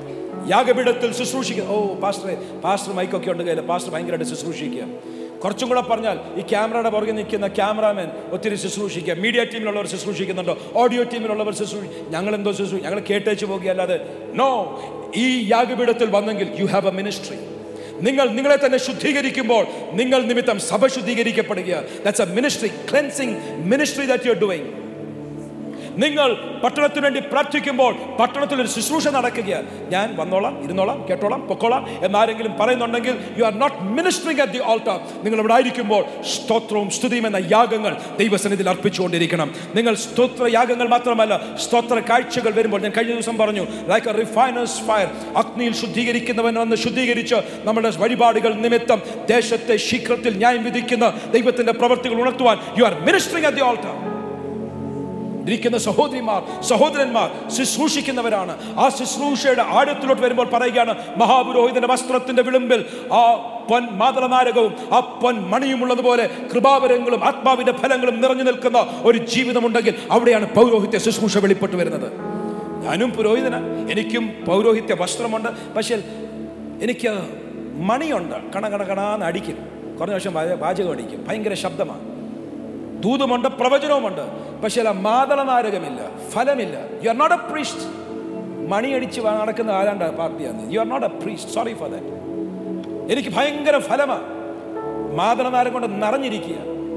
യാഗപീഠത്തിൽ ശുശ്രൂഷിക്കുക ഓ പാസ്റ്ററെ പാസ്റ്റർ മൈക്കൊക്കെ ഉണ്ട് കയ്യിൽ പാസ്റ്റർ ഭയങ്കരമായിട്ട് ശുശ്രൂഷിക്കുക കുറച്ചും കൂടെ പറഞ്ഞാൽ ഈ ക്യാമറയുടെ പുറകെ നിൽക്കുന്ന ക്യാമറാമാൻ ഒത്തിരി ശുശ്രൂഷിക്കുക മീഡിയ ടീമിലുള്ളവർ ശുശ്രൂഷിക്കുന്നുണ്ടോ ഓഡിയോ ടീമിലുള്ളവർ ശുശ്രൂഷി ഞങ്ങൾ എന്തോ ശുശ്രൂഷി ഞങ്ങൾ കേട്ടേച്ച് പോകുകയല്ലാതെ നോ ഈ യാഗപീഠത്തിൽ വന്നെങ്കിൽ യു ഹാവ് എ മിനിസ്ട്രി നിങ്ങൾ നിങ്ങളെ തന്നെ ശുദ്ധീകരിക്കുമ്പോൾ നിങ്ങൾ നിമിത്തം സഭ ശുദ്ധീകരിക്കപ്പെടുക that's a ministry cleansing ministry that you are doing നിങ്ങൾ പട്ടണത്തിന് വേണ്ടി പ്രാർത്ഥിക്കുമ്പോൾ പട്ടണത്തിൽ ഒരു ശുശ്രൂഷ നടക്കുകയാണ് ഞാൻ വന്നോളാം ഇരുന്നോളാം കേട്ടോളാം പൊക്കോളാം എന്നാരെങ്കിലും പറയുന്നുണ്ടെങ്കിൽ you are not ministering at the altar നിങ്ങൾ ഇവിടെ ആയിരിക്കുമ്പോൾ സ്തോത്രവും സ്തുതിയും എന്ന യാഗങ്ങൾ ദൈവസന്നിധിയിൽ അർപ്പിച്ചുകൊണ്ടിരിക്കണം നിങ്ങൾ സ്തോത്ര യാഗങ്ങൾ മാത്രമല്ല സ്തോത്ര കാഴ്ചകൾ വരുമ്പോൾ ഞാൻ കഴിഞ്ഞ ദിവസം പറഞ്ഞു ലൈക്ക് എ റിഫൈനേഴ്സ് ഫയർ അഗ്നിയിൽ ശുദ്ധീകരിക്കുന്നവൻ വന്ന് ശുദ്ധീകരിച്ച് നമ്മുടെ വഴിപാടുകൾ നിമിത്തം ദേശത്തെ ശീഘ്രത്തിൽ ന്യായം വിധിക്കുന്ന ദൈവത്തിന്റെ പ്രവർത്തികൾ ഉണർത്തുവാൻ you are ministering at the altar ഇരിക്കുന്ന സഹോദരിമാർ സഹോദരന്മാർ ശുശ്രൂഷിക്കുന്നവരാണ് ആ ശുശ്രൂഷയുടെ ആഴത്തിലോട്ട് വരുമ്പോൾ പറയുകയാണ് മഹാപുരോഹിതന്റെ വസ്ത്രത്തിന്റെ വിളിമ്പിൽ ആ പൊൻ മാതളനാരകവും ആ പൊൻ മണിയുമുള്ളതുപോലെ കൃപാവരങ്ങളും ആത്മാവിന്റെ ഫലങ്ങളും നിറഞ്ഞു നിൽക്കുന്ന ഒരു ജീവിതമുണ്ടെങ്കിൽ അവിടെയാണ് പൗരോഹിത്യ ശുശ്രൂഷ വെളിപ്പെട്ട് വരുന്നത് ഞാനും പുരോഹിതന എനിക്കും പൗരോഹിത്യ വസ്ത്രമുണ്ട് പക്ഷേ എനിക്ക് മണിയുണ്ട് കണ കണ കണാന്ന് അടിക്കും കുറഞ്ഞ വർഷം വാചകം അടിക്കും ഭയങ്കര ശബ്ദമാണ് ദൂതുമുണ്ട് പ്രവചനവുമുണ്ട് പക്ഷേ ആ മാതളനാരകമില്ല ഫലമില്ല you are not a priest മണിയടിച്ച് നടക്കുന്ന ആരാണ്ട പാർട്ടിയാണ് you are not a priest sorry for that എനിക്ക് ഭയങ്കര ഫലമാണ് മാതളനാരം കൊണ്ട് നിറഞ്ഞിരിക്കുക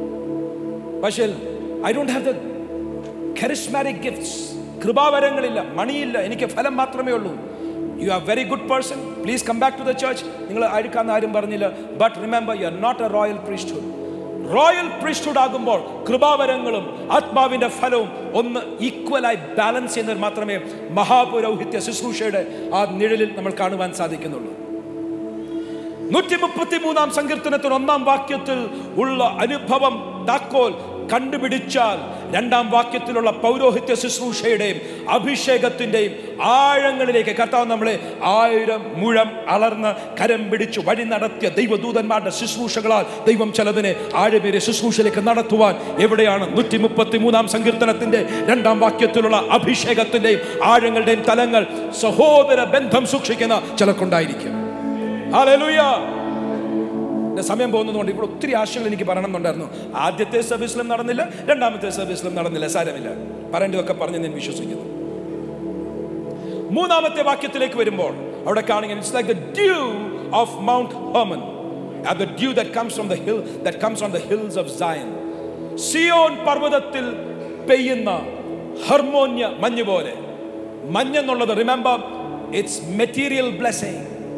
പക്ഷേ I don't have the charismatic gifts കൃപാവരങ്ങളില്ല മണിയില്ല എനിക്ക് ഫലം മാത്രമേ ഉള്ളൂ you are very good person please come back to the church നിങ്ങൾ അഴുക്കാന്ന് ആരും പറഞ്ഞില്ല but remember you are not a royal priesthood royal priesthood ആകുമ്പോൾ കൃപാവരങ്ങളും ആത്മാവിന്റെ ഫലവും ഒന്ന് ഈക്വലായി ബാലൻസ് ചെയ്യുന്നവർ മാത്രമേ മഹാപുരോഹിത്യ ശുശ്രൂഷയുടെ ആ നിഴലിൽ നമ്മൾ കാണുവാൻ സാധിക്കുന്നുള്ളൂ നൂറ്റി മുപ്പത്തി മൂന്നാം സങ്കീർത്തനത്തിന് ഒന്നാം വാക്യത്തിൽ ഉള്ള അനുഭവം താക്കോൽ കണ്ടുപിടിച്ചാൽ രണ്ടാം വാക്യത്തിലുള്ള പൗരോഹിത്യ ശുശ്രൂഷയുടെയും അഭിഷേകത്തിന്റെയും ആഴങ്ങളിലേക്ക് കർത്താവ് നമ്മളെ ആയിരം മുഴം അളർന്ന് കരം പിടിച്ച് വഴി നടത്തിയ ദൈവദൂതന്മാരുടെ ശുശ്രൂഷകളാൽ ദൈവം ചിലതിനെ ആഴമേറിയ ശുശ്രൂഷയിലേക്ക് നടത്തുവാൻ എവിടെയാണ് നൂറ്റി മുപ്പത്തി മൂന്നാം സങ്കീർത്തനത്തിന്റെ രണ്ടാം വാക്യത്തിലുള്ള അഭിഷേകത്തിന്റെയും ആഴങ്ങളുടെയും തലങ്ങൾ സഹോദര ബന്ധം സൂക്ഷിക്കുന്ന ചിലർക്കുണ്ടായിരിക്കും Hallelujah. എൻ്റെ സമയം പോകുന്നതുകൊണ്ട് ഇവിടെ ഒത്തിരി ആശയങ്ങൾ എനിക്ക് പറയണമെന്നുണ്ടായിരുന്നു ആദ്യത്തെ സർവീസിലും നടന്നില്ല രണ്ടാമത്തെ സർവീസിലും നടന്നില്ല സാരമില്ല പറയേണ്ടതൊക്കെ പറഞ്ഞ് ഞാൻ വിശ്വസിക്കുന്നു മൂന്നാമത്തെ വാക്യത്തിലേക്ക് വരുമ്പോൾ അവിടെ കാണുക it's like the dew of Mount Hermon the dew that comes from the hill that comes from the hills of Zion Zion പർവ്വതത്തിൽ പെയ്യുന്ന ഹർമോന്യ മഞ്ഞ് പോലെ മഞ്ഞെന്നുള്ളത് റിമെമ്പർ ഇറ്റ്സ് മെറ്റീരിയൽ ബ്ലെസ്സിങ്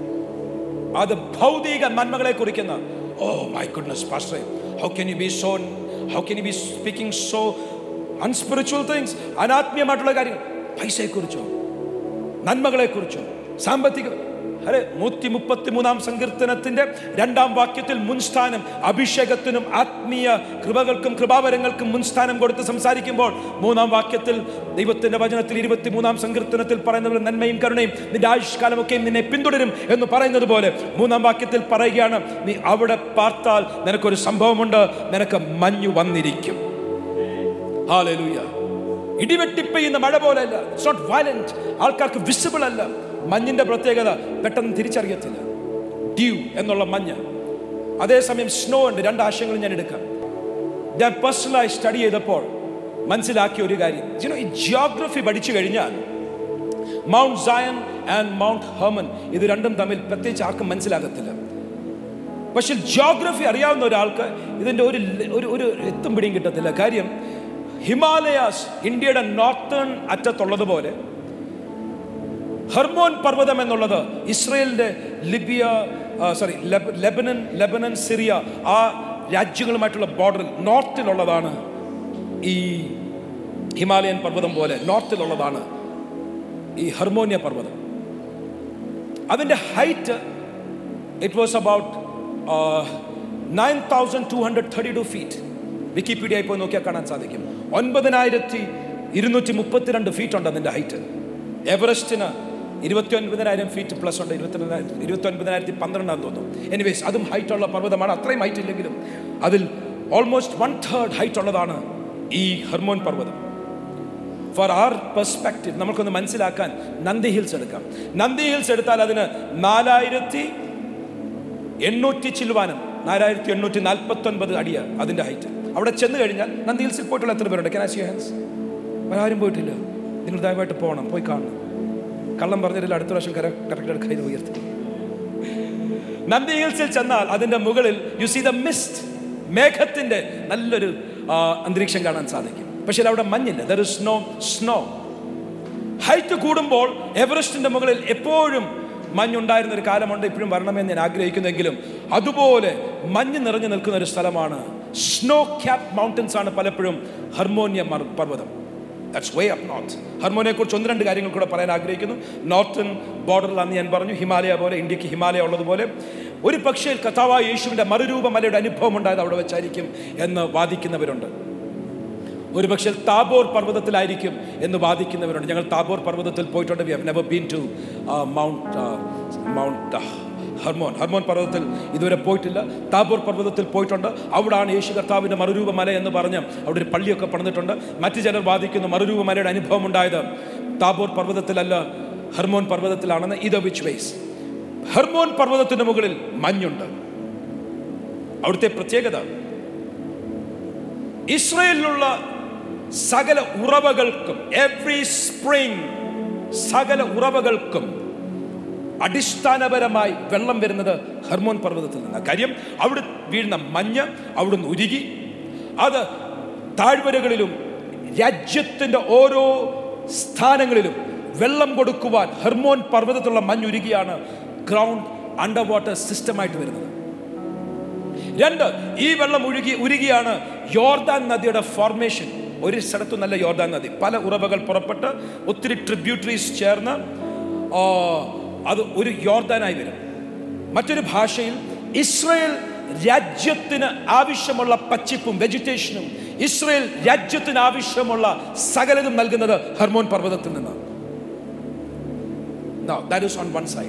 അത് ഭൗതിക നന്മകളെ കുറിക്കുന്ന oh my goodness pastor how can you be so how can you be speaking so unspiritual things അനാത്മീയമായിട്ടുള്ള കാര്യങ്ങൾ പൈസയെക്കുറിച്ചോ നന്മകളെക്കുറിച്ചോ സാമ്പത്തിക അരെ നൂറ്റി മുപ്പത്തി മൂന്നാം സങ്കീർത്തനത്തിന്റെ രണ്ടാം വാക്യത്തിൽ മുൻസ്ഥാനം അഭിഷേകത്തിനും ആത്മീയ കൃപകൾക്കും കൃപാവരങ്ങൾക്കും മുൻസ്ഥാനം കൊടുത്ത് സംസാരിക്കുമ്പോൾ മൂന്നാം വാക്യത്തിൽ ദൈവത്തിന്റെ വചനത്തിൽ ഇരുപത്തി മൂന്നാം സങ്കീർത്തനത്തിൽ പറയുന്നത് നന്മയും കരുണയും നിന്റെ ആയുഷ്കാലമൊക്കെയും നിന്നെ പിന്തുടരും എന്ന് പറയുന്നത് പോലെ മൂന്നാം വാക്യത്തിൽ പറയുകയാണ് നീ അവിടെ പാർത്താൽ നിനക്കൊരു സംഭവമുണ്ട് നിനക്ക് മഞ്ഞു വന്നിരിക്കും ഹാലലൂയ ഇടിവെട്ടിപ്പെയ്യുന്ന മഴ പോലെയല്ല ഇറ്റ്സ് നോട്ട് വയലന്റ് ആൾക്കാർക്ക് വിസിബിൾ അല്ല മഞ്ഞിന്റെ പ്രത്യേകത പെട്ടെന്ന് തിരിച്ചറിയത്തില്ല ഡ്യൂ എന്നുള്ള മഞ്ഞ് അതേസമയം സ്നോ ഉണ്ട് രണ്ട് ആശയങ്ങൾ ഞാൻ എടുക്കാം ഞാൻ പേഴ്സണലായി സ്റ്റഡി ചെയ്തപ്പോൾ മനസ്സിലാക്കിയ ഒരു കാര്യം യുനോ ഈ ജിയോഗ്രഫി പഠിച്ചു കഴിഞ്ഞാൽ Mount Zion and Mount Hermon ഇത് രണ്ടും തമ്മിൽ പ്രത്യേകിച്ച് ആർക്കും മനസ്സിലാകത്തില്ല പക്ഷെ ജിയോഗ്രഫി അറിയാവുന്ന ഒരാൾക്ക് ഇതിൻ്റെ ഒരു ഒരു ഒരു എത്തും പിടിയും കിട്ടത്തില്ല കാര്യം ഹിമാലയാസ് ഇന്ത്യയുടെ നോർത്തേൺ അറ്റത്തുള്ളതുപോലെ ഹെർമോൻ പർവ്വതം എന്നുള്ളത് ഇസ്രയേലിന്റെ Libya sorry Lebanon Lebanon Syria ആ രാജ്യങ്ങളുമായിട്ടുള്ള ബോർഡറിൽ നോർത്തിലുള്ളതാണ് ഈ ഹിമാലയൻ പർവ്വതം പോലെ നോർത്തിലുള്ളതാണ് ഈ ഹെർമോനിയ പർവ്വതം അതിൻ്റെ height it was about nine thousand two hundred thirty two feet വിക്കിപീഡിയയിൽ പോയി നോക്കിയാൽ കാണാൻ സാധിക്കും ഒൻപതിനായിരത്തി ഇരുന്നൂറ്റി മുപ്പത്തിരണ്ട് ഫീറ്റ് ഉണ്ട് അതിൻ്റെ ഹൈറ്റ് എവറസ്റ്റിന് ഇരുപത്തി ഒൻപതിനായിരം ഫീറ്റ് പ്ലസ് ഉണ്ട് ഇരുപത്തി ഇരുപത്തി ഒൻപതിനായിരത്തി പന്ത്രണ്ടാന്ന് തോന്നുന്നു എനിവേസ് അതും ഹൈറ്റ് ഉള്ള പർവ്വതമാണ് അത്രയും ഹൈറ്റ് ഇല്ലെങ്കിലും അതിൽ ഓൾമോസ്റ്റ് വൺ തേർഡ് ഹൈറ്റ് ഉള്ളതാണ് ഈ ഹെർമോൻ പർവ്വതം ഫോർ ആർ പെർസ്പെക്റ്റീവ് നമുക്കൊന്ന് മനസ്സിലാക്കാൻ നന്ദി ഹിൽസ് എടുക്കാം നന്ദി ഹിൽസ് എടുത്താൽ അതിന് നാലായിരത്തി എണ്ണൂറ്റി ചില്ലുവാനം നാലായിരത്തി എണ്ണൂറ്റി നാൽപ്പത്തി ഒൻപത് അടിയാണ് അതിൻ്റെ ഹൈറ്റ് അവിടെ ചെന്ന് കഴിഞ്ഞാൽ നന്ദി ഹിൽസിൽ പോയിട്ടുള്ള എത്ര പേരുണ്ട് കെൻ ആസ് യു ഹാൻഡ്സ് ആരും പോയിട്ടില്ല നിങ്ങൾ ദയവായിട്ട് പോകണം പോയി കാണണം കള്ളം പറഞ്ഞിട്ടില്ല അടുത്ത പ്രാവശ്യം കര കറക്റ്റ് കയ്യിൽ ഉയർത്തി നന്ദി ഹിൽസിൽ ചെന്നാൽ അതിൻ്റെ മുകളിൽ യു സി ദ മിസ്റ്റ് മേഘത്തിൻ്റെ നല്ലൊരു ആ, അന്തരീക്ഷം കാണാൻ സാധിക്കും പക്ഷേ അവിടെ മഞ്ഞില്ല there is no snow height കൂടുമ്പോൾ എവറസ്റ്റിന്റെ മുകളിൽ എപ്പോഴും മഞ്ഞുണ്ടായിരുന്ന ഒരു കാലമുണ്ട് ഇപ്പോഴും വരണമെന്ന് ഞാൻ ആഗ്രഹിക്കുന്നെങ്കിലും അതുപോലെ മഞ്ഞ് നിറഞ്ഞു നിൽക്കുന്ന ഒരു സ്ഥലമാണ് സ്നോ ക്യാപ് മൗണ്ടൻസ് ആണ് പലപ്പോഴും ഹർമോനിയ മർ- പർവ്വതം ദാറ്റ്സ് വേ അപ്പ് നോർത്ത് ഹർമോനിയെ കുറിച്ച് ഒന്ന് രണ്ട് കാര്യങ്ങൾ കൂടെ പറയാൻ ആഗ്രഹിക്കുന്നു നോർത്തേൺ ബോർഡറിലാന്ന് ഞാൻ പറഞ്ഞു ഹിമാലയ പോലെ ഇന്ത്യക്ക് ഹിമാലയ ഉള്ളതുപോലെ ഒരു പക്ഷേ കഥാവായ യേശുവിൻ്റെ മറുരൂപമലയുടെ അനുഭവം ഉണ്ടായത് അവിടെ വെച്ചായിരിക്കും എന്ന് വാദിക്കുന്നവരുണ്ട് ഒരു പക്ഷേ താബോർ പർവ്വതത്തിലായിരിക്കും എന്ന് വാദിക്കുന്നവരുണ്ട് ഞങ്ങൾ താബോർ പർവ്വതത്തിൽ പോയിട്ടുണ്ട് we have never been to Mount Mount Hermon Hermon പർവ്വതത്തിൽ ഇതുവരെ പോയിട്ടില്ല താബോർ പർവ്വതത്തിൽ പോയിട്ടുണ്ട് അവിടാണ് യേശു കർത്താവിൻ്റെ മറുരൂപ മല എന്ന് പറഞ്ഞ് അവിടെ ഒരു പള്ളിയൊക്കെ പണിതിട്ടുണ്ട് മറ്റു ചിലർ വാദിക്കുന്നു മറുരൂപ മലയുടെ അനുഭവം ഉണ്ടായത് താബോർ പർവ്വതത്തിലല്ല ഹർമോൻ പർവ്വതത്തിലാണെന്ന് ഇത് വിച്ച് വേസ് ഹർമോൻ പർവ്വതത്തിൻ്റെ മുകളിൽ മഞ്ഞുണ്ട് അവിടുത്തെ പ്രത്യേകത ഇസ്രയേലിലുള്ള സകല ഉറവകൾക്കും എവ്രി സ്പ്രിംഗ് സകല ഉറവകൾക്കും അടിസ്ഥാനപരമായി വെള്ളം വരുന്നത് ഹർമോൻ പർവ്വതത്തിൽ നിന്നാണ് കാര്യം അവിടെ വീഴുന്ന മഞ്ഞ് അവിടുന്ന് ഉരുകി അത് താഴ്വരകളിലും രാജ്യത്തിൻ്റെ ഓരോ സ്ഥാനങ്ങളിലും വെള്ളം കൊടുക്കുവാൻ ഹെർമോൻ പർവ്വതത്തിലുള്ള മഞ്ഞുരുകിയാണ് ഗ്രൗണ്ട് അണ്ടർ വാട്ടർ സിസ്റ്റമായിട്ട് വരുന്നത് രണ്ട് ഈ വെള്ളം ഒഴുകി ഉരുകിയാണ് യോർദാൻ നദിയുടെ ഫോർമേഷൻ ഒരു സ്ഥലത്തും നല്ല യോർദാൻ നദി പല ഉറവകൾ പുറപ്പെട്ട് ഒത്തിരി ട്രിബ്യൂട്ടറീസ് ചേർന്ന് ആ, അത് ഒരു യോർദാനായി വരും മറ്റൊരു ഭാഷയിൽ ഇസ്രയേൽ രാജ്യത്തിന് ആവശ്യമുള്ള പച്ചിപ്പും വെജിറ്റേഷനും ഇസ്രയേൽ രാജ്യത്തിന് ആവശ്യമുള്ള സകലതും നൽകുന്നത് ഹർമോൻ പർവ്വതത്തിൽ നിന്നാണ് that is on one side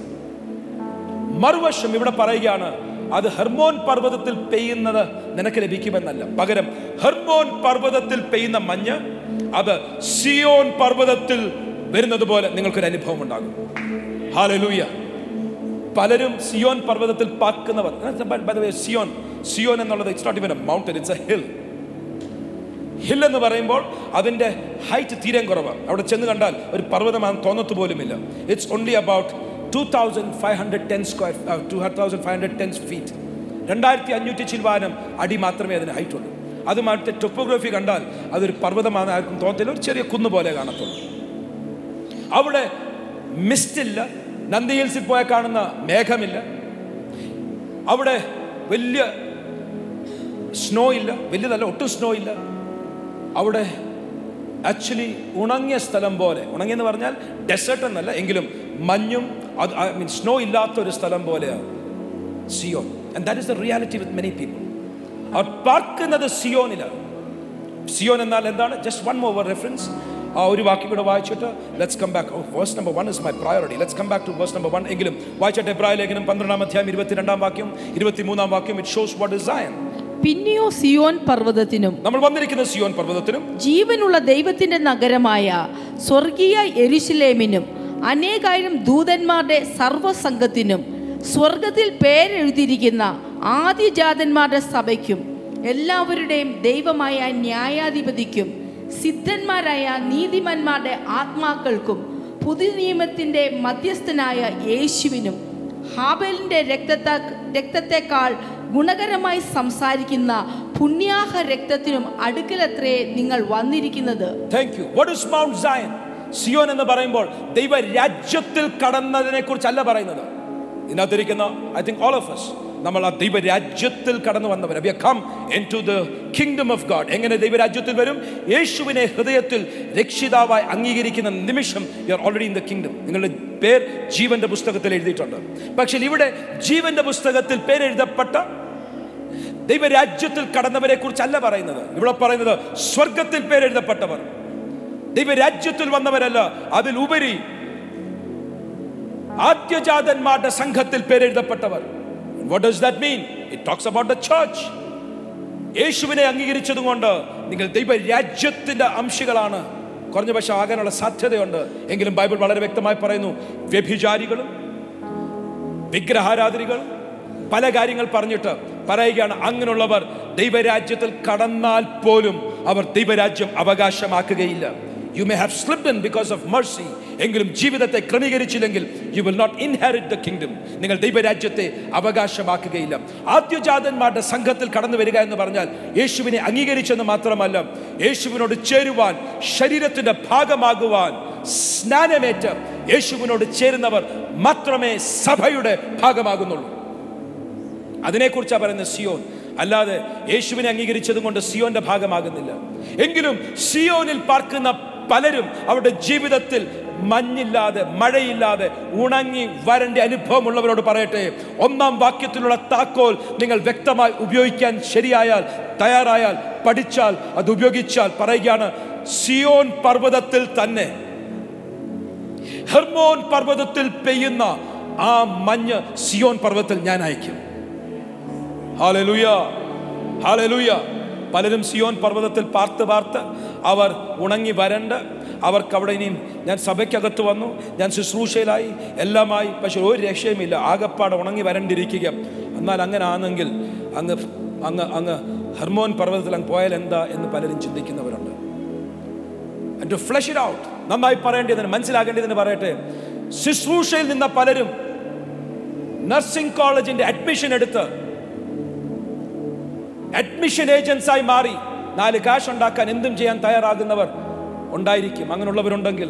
മറുവശം ഇവിടെ പറയുകയാണ് അത് ഹെർമോൻ പർവ്വതത്തിൽ പെയ്യുന്നത് നിനക്ക് ലഭിക്കുമെന്നല്ല പകരം ഹെർമോൻ പർവ്വതത്തിൽ പെയ്യുന്ന മഞ്ഞ് അത് സിയോൻ പർവ്വതത്തിൽ വരുന്നത് പോലെ നിങ്ങൾക്കൊരു അനുഭവം ഉണ്ടാകും ഹാലലൂയ പലരും സിയോൻ പർവ്വതത്തിൽ പാക്കുന്നവർ By the way, Zion Zion എന്നുള്ളത് it's not even a mountain it's a hill hill എന്ന് പറയുമ്പോൾ അതിൻ്റെ ഹൈറ്റ് തീരെ കുറവാണ് അവിടെ ചെന്ന് കണ്ടാൽ ഒരു പർവ്വതമാണെന്ന് തോന്നത്ത് പോലുമില്ല it's only about two thousand five hundred ten square two thousand five hundred ten feet രണ്ടായിരത്തി അഞ്ഞൂറ്റി ചിൽവാനം അടി മാത്രമേ അതിന് ഹൈറ്റ് ഉള്ളൂ അതുമായിട്ട് ടൊപ്പോഗ്രഫി കണ്ടാൽ അതൊരു പർവ്വതമാണ് ആർക്കും തോന്നത്തില്ല ഒരു ചെറിയ കുന്ന് പോലെ കാണത്തുള്ളൂ അവിടെ മിസ്റ്റില്ല നന്ദി ഹിൽസിൽ പോയാൽ കാണുന്ന മേഘമില്ല അവിടെ വലിയ സ്നോ ഇല്ല വലിയതല്ല ഒട്ടും സ്നോ ഇല്ല അവിടെ ആക്ച്വലി ഉണങ്ങിയ സ്ഥലം പോലെ ഉണങ്ങിയെന്ന് പറഞ്ഞാൽ ഡെസേർട്ട് എന്നല്ല എങ്കിലും മഞ്ഞും അത് ഐ മീൻ സ്നോ ഇല്ലാത്ത ഒരു സ്ഥലം പോലെയാണ് Zion and that is the reality with many people അവർ പാർക്കുന്നത് സിയോനിലാണ് സിയോൻ എന്നാൽ എന്താണ് ജസ്റ്റ് വൺ മോർ റെഫറൻസ് ആ ഒരു വാക്യം കൂടെ വായിച്ചിട്ട് let's come back verse number one is my priority let's come back to verse number one എങ്കിലും വായിച്ചിട്ട് എബ്രായ ലേഖനം പന്ത്രണ്ടാം അധ്യായം ഇരുപത്തിരണ്ടാം വാക്യം ഇരുപത്തിമൂന്നാം വാക്യം it shows what is Zion പിന്നെയോ സിയോൻ പർവ്വതത്തിനും നമ്മൾ വന്നിരിക്കുന്ന സിയോൻ പർവ്വതത്തിനും ജീവനുള്ള ദൈവത്തിന്റെ നഗരമായ സ്വർഗീയ എരുശലേമിനും അനേകായിരം ദൂതന്മാരുടെ സർവസംഘത്തിനും സ്വർഗത്തിൽ പേരെഴുതിയിരിക്കുന്ന ആദ്യജാതന്മാരുടെ സഭയ്ക്കും എല്ലാവരുടെയും ദൈവമായ ന്യായാധിപതിക്കും സിദ്ധന്മാരായ നീതിമാന്മാരുടെ ആത്മാക്കൾക്കും പുതിയ നിയമത്തിന്റെ മധ്യസ്ഥനായ യേശുവിനും ഹാബേലിന്റെ രക്തത്തെ രക്തത്തെക്കാൾ ഗുണകരമായി സംസാരിക്കുന്ന പുണ്യാഹ രക്തത്തിനും അടുക്കലത്രേ നിങ്ങൾ വന്നിരിക്കുന്നത് thank you what is Mount Zion Zion എന്ന് പറയുമ്പോൾ ദൈവ രാജ്യത്തിൽ കടന്നതിനെ കുറിച്ചല്ല പറയുന്നത് ഇതിനകത്തിരിക്കുന്ന I think all of us നമ്മൾ ആ ദൈവരാജ്യത്തിൽ കടന്നു വന്നവർ we come into the kingdom of God എങ്ങനെ ദൈവരാജ്യത്തിൽ വരും യേശുവിനെ ഹൃദയത്തിൽ രക്ഷിതാവായി അംഗീകരിക്കുന്ന നിമിഷം you are already in the kingdom നിങ്ങളുടെ പേർ ജീവന്റെ പുസ്തകത്തിൽ എഴുതിയിട്ടുണ്ട് പക്ഷേ ഇവിടെ ജീവന്റെ പുസ്തകത്തിൽ പേരെഴുതപ്പെട്ട ദൈവരാജ്യത്തിൽ കടന്നവരെ കുറിച്ചല്ല പറയുന്നത് ഇവിടെ പറയുന്നത് സ്വർഗത്തിൽ പേരെഴുതപ്പെട്ടവർ ദൈവരാജ്യത്തിൽ വന്നവരല്ല അതിലുപരി ആദ്യജാതന്മാരുടെ സംഘത്തിൽ പേരെഴുതപ്പെട്ടവർ what does that mean it talks about the church യേശുവിനെ അംഗീകരിച്ചതുകൊണ്ട് നിങ്ങൾ ദൈവരാജ്യത്തിന്റെ അംശികളാണ് കുറഞ്ഞ പക്ഷെ ആകാനുള്ള സാധ്യതയുണ്ട് എങ്കിലും ബൈബിൾ വളരെ വ്യക്തമായി പറയുന്നു വ്യഭിചാരികളും വിഗ്രഹാരാധനികൾ പല കാര്യങ്ങൾ പറഞ്ഞിട്ട് പറയുകയാണ് അങ്ങനെയുള്ളവർ ദൈവരാജ്യത്തിൽ കടന്നാൽ പോലും അവർ ദൈവരാജ്യം അവകാശമാക്കുകയില്ല you may have slipped in because of mercy എങ്കിലും ജീവിതത്തെ ക്രമീകരിച്ചില്ലെങ്കിൽ you will not inherit the kingdom നിങ്ങൾ ദൈവരാജ്യത്തെ അവകാശമാക്കുകയില്ല ആദ്യജാതന്മാരുടെ സംഘത്തിൽ കടന്നു വരിക എന്ന് പറഞ്ഞാൽ യേശുവിനെ അംഗീകരിച്ചെന്ന് മാത്രമല്ല യേശുവിനോട് ചേരുവാൻ ശരീരത്തിന്റെ ഭാഗമാകുവാൻ സ്നാനമേറ്റ് യേശുവിനോട് ചേരുന്നവർ മാത്രമേ സഭയുടെ ഭാഗമാകുന്നുള്ളൂ അതിനെക്കുറിച്ചാണ് പറയുന്നത് സിയോൻ അല്ലാതെ യേശുവിനെ അംഗീകരിച്ചതും കൊണ്ട് സിയോന്റെ ഭാഗമാകുന്നില്ല എങ്കിലും സിയോനിൽ പാർക്കുന്ന പലരും അവരുടെ ജീവിതത്തിൽ മഞ്ഞില്ലാതെ മഴയില്ലാതെ ഉണങ്ങി വരണ്ട അനുഭവമുള്ളവരോട് പറയട്ടെ ഒന്നാം വാക്യത്തിലുള്ള താക്കോൽ നിങ്ങൾ വ്യക്തമായി ഉപയോഗിക്കാൻ ശരിയായാൽ തയ്യാറായാൽ പഠിച്ചാൽ അത് ഉപയോഗിച്ചാൽ പറയുകയാണ് സിയോൻ പർവ്വതത്തിൽ തന്നെ ഹെർമോൻ പർവ്വതത്തിൽ പെയ്യുന്ന ആ മഞ്ഞ് സിയോൻ പർവ്വതത്തിൽ ഞാൻ അയക്കും ഹാലലുയ ഹാലലുയ പലരും സിയോൻ പർവ്വതത്തിൽ പാർത്ത് പാർത്ത് അവർ ഉണങ്ങി വരണ്ട് അവർക്ക് അവിടെ ഇനിയും ഞാൻ സഭയ്ക്കകത്ത് വന്നു ഞാൻ ശുശ്രൂഷയിലായി എല്ലാമായി പക്ഷെ ഒരു രക്ഷയുമില്ല ആകപ്പാടെ ഉണങ്ങി വരണ്ടിരിക്കുക എന്നാൽ അങ്ങനെ ആണെങ്കിൽ അങ്ങ് അങ്ങ് അങ്ങ് ഹർമോൻ പർവ്വതത്തിൽ അങ്ങ് പോയാൽ എന്താ എന്ന് പലരും ചിന്തിക്കുന്നവരുണ്ട് and to flesh it out നന്നായി പറയേണ്ടതിന് മനസ്സിലാകേണ്ടതിന് പറയട്ടെ ശുശ്രൂഷയിൽ നിന്ന പലരും നഴ്സിംഗ് കോളേജിന്റെ അഡ്മിഷൻ എടുത്ത് അഡ്മിഷൻ ഏജൻസായി മാറി നാല് കാശ് ഉണ്ടാക്കാൻ എന്തും ചെയ്യാൻ തയ്യാറാകുന്നവർ ഉണ്ടായിരിക്കും അങ്ങനെയുള്ളവരുണ്ടെങ്കിൽ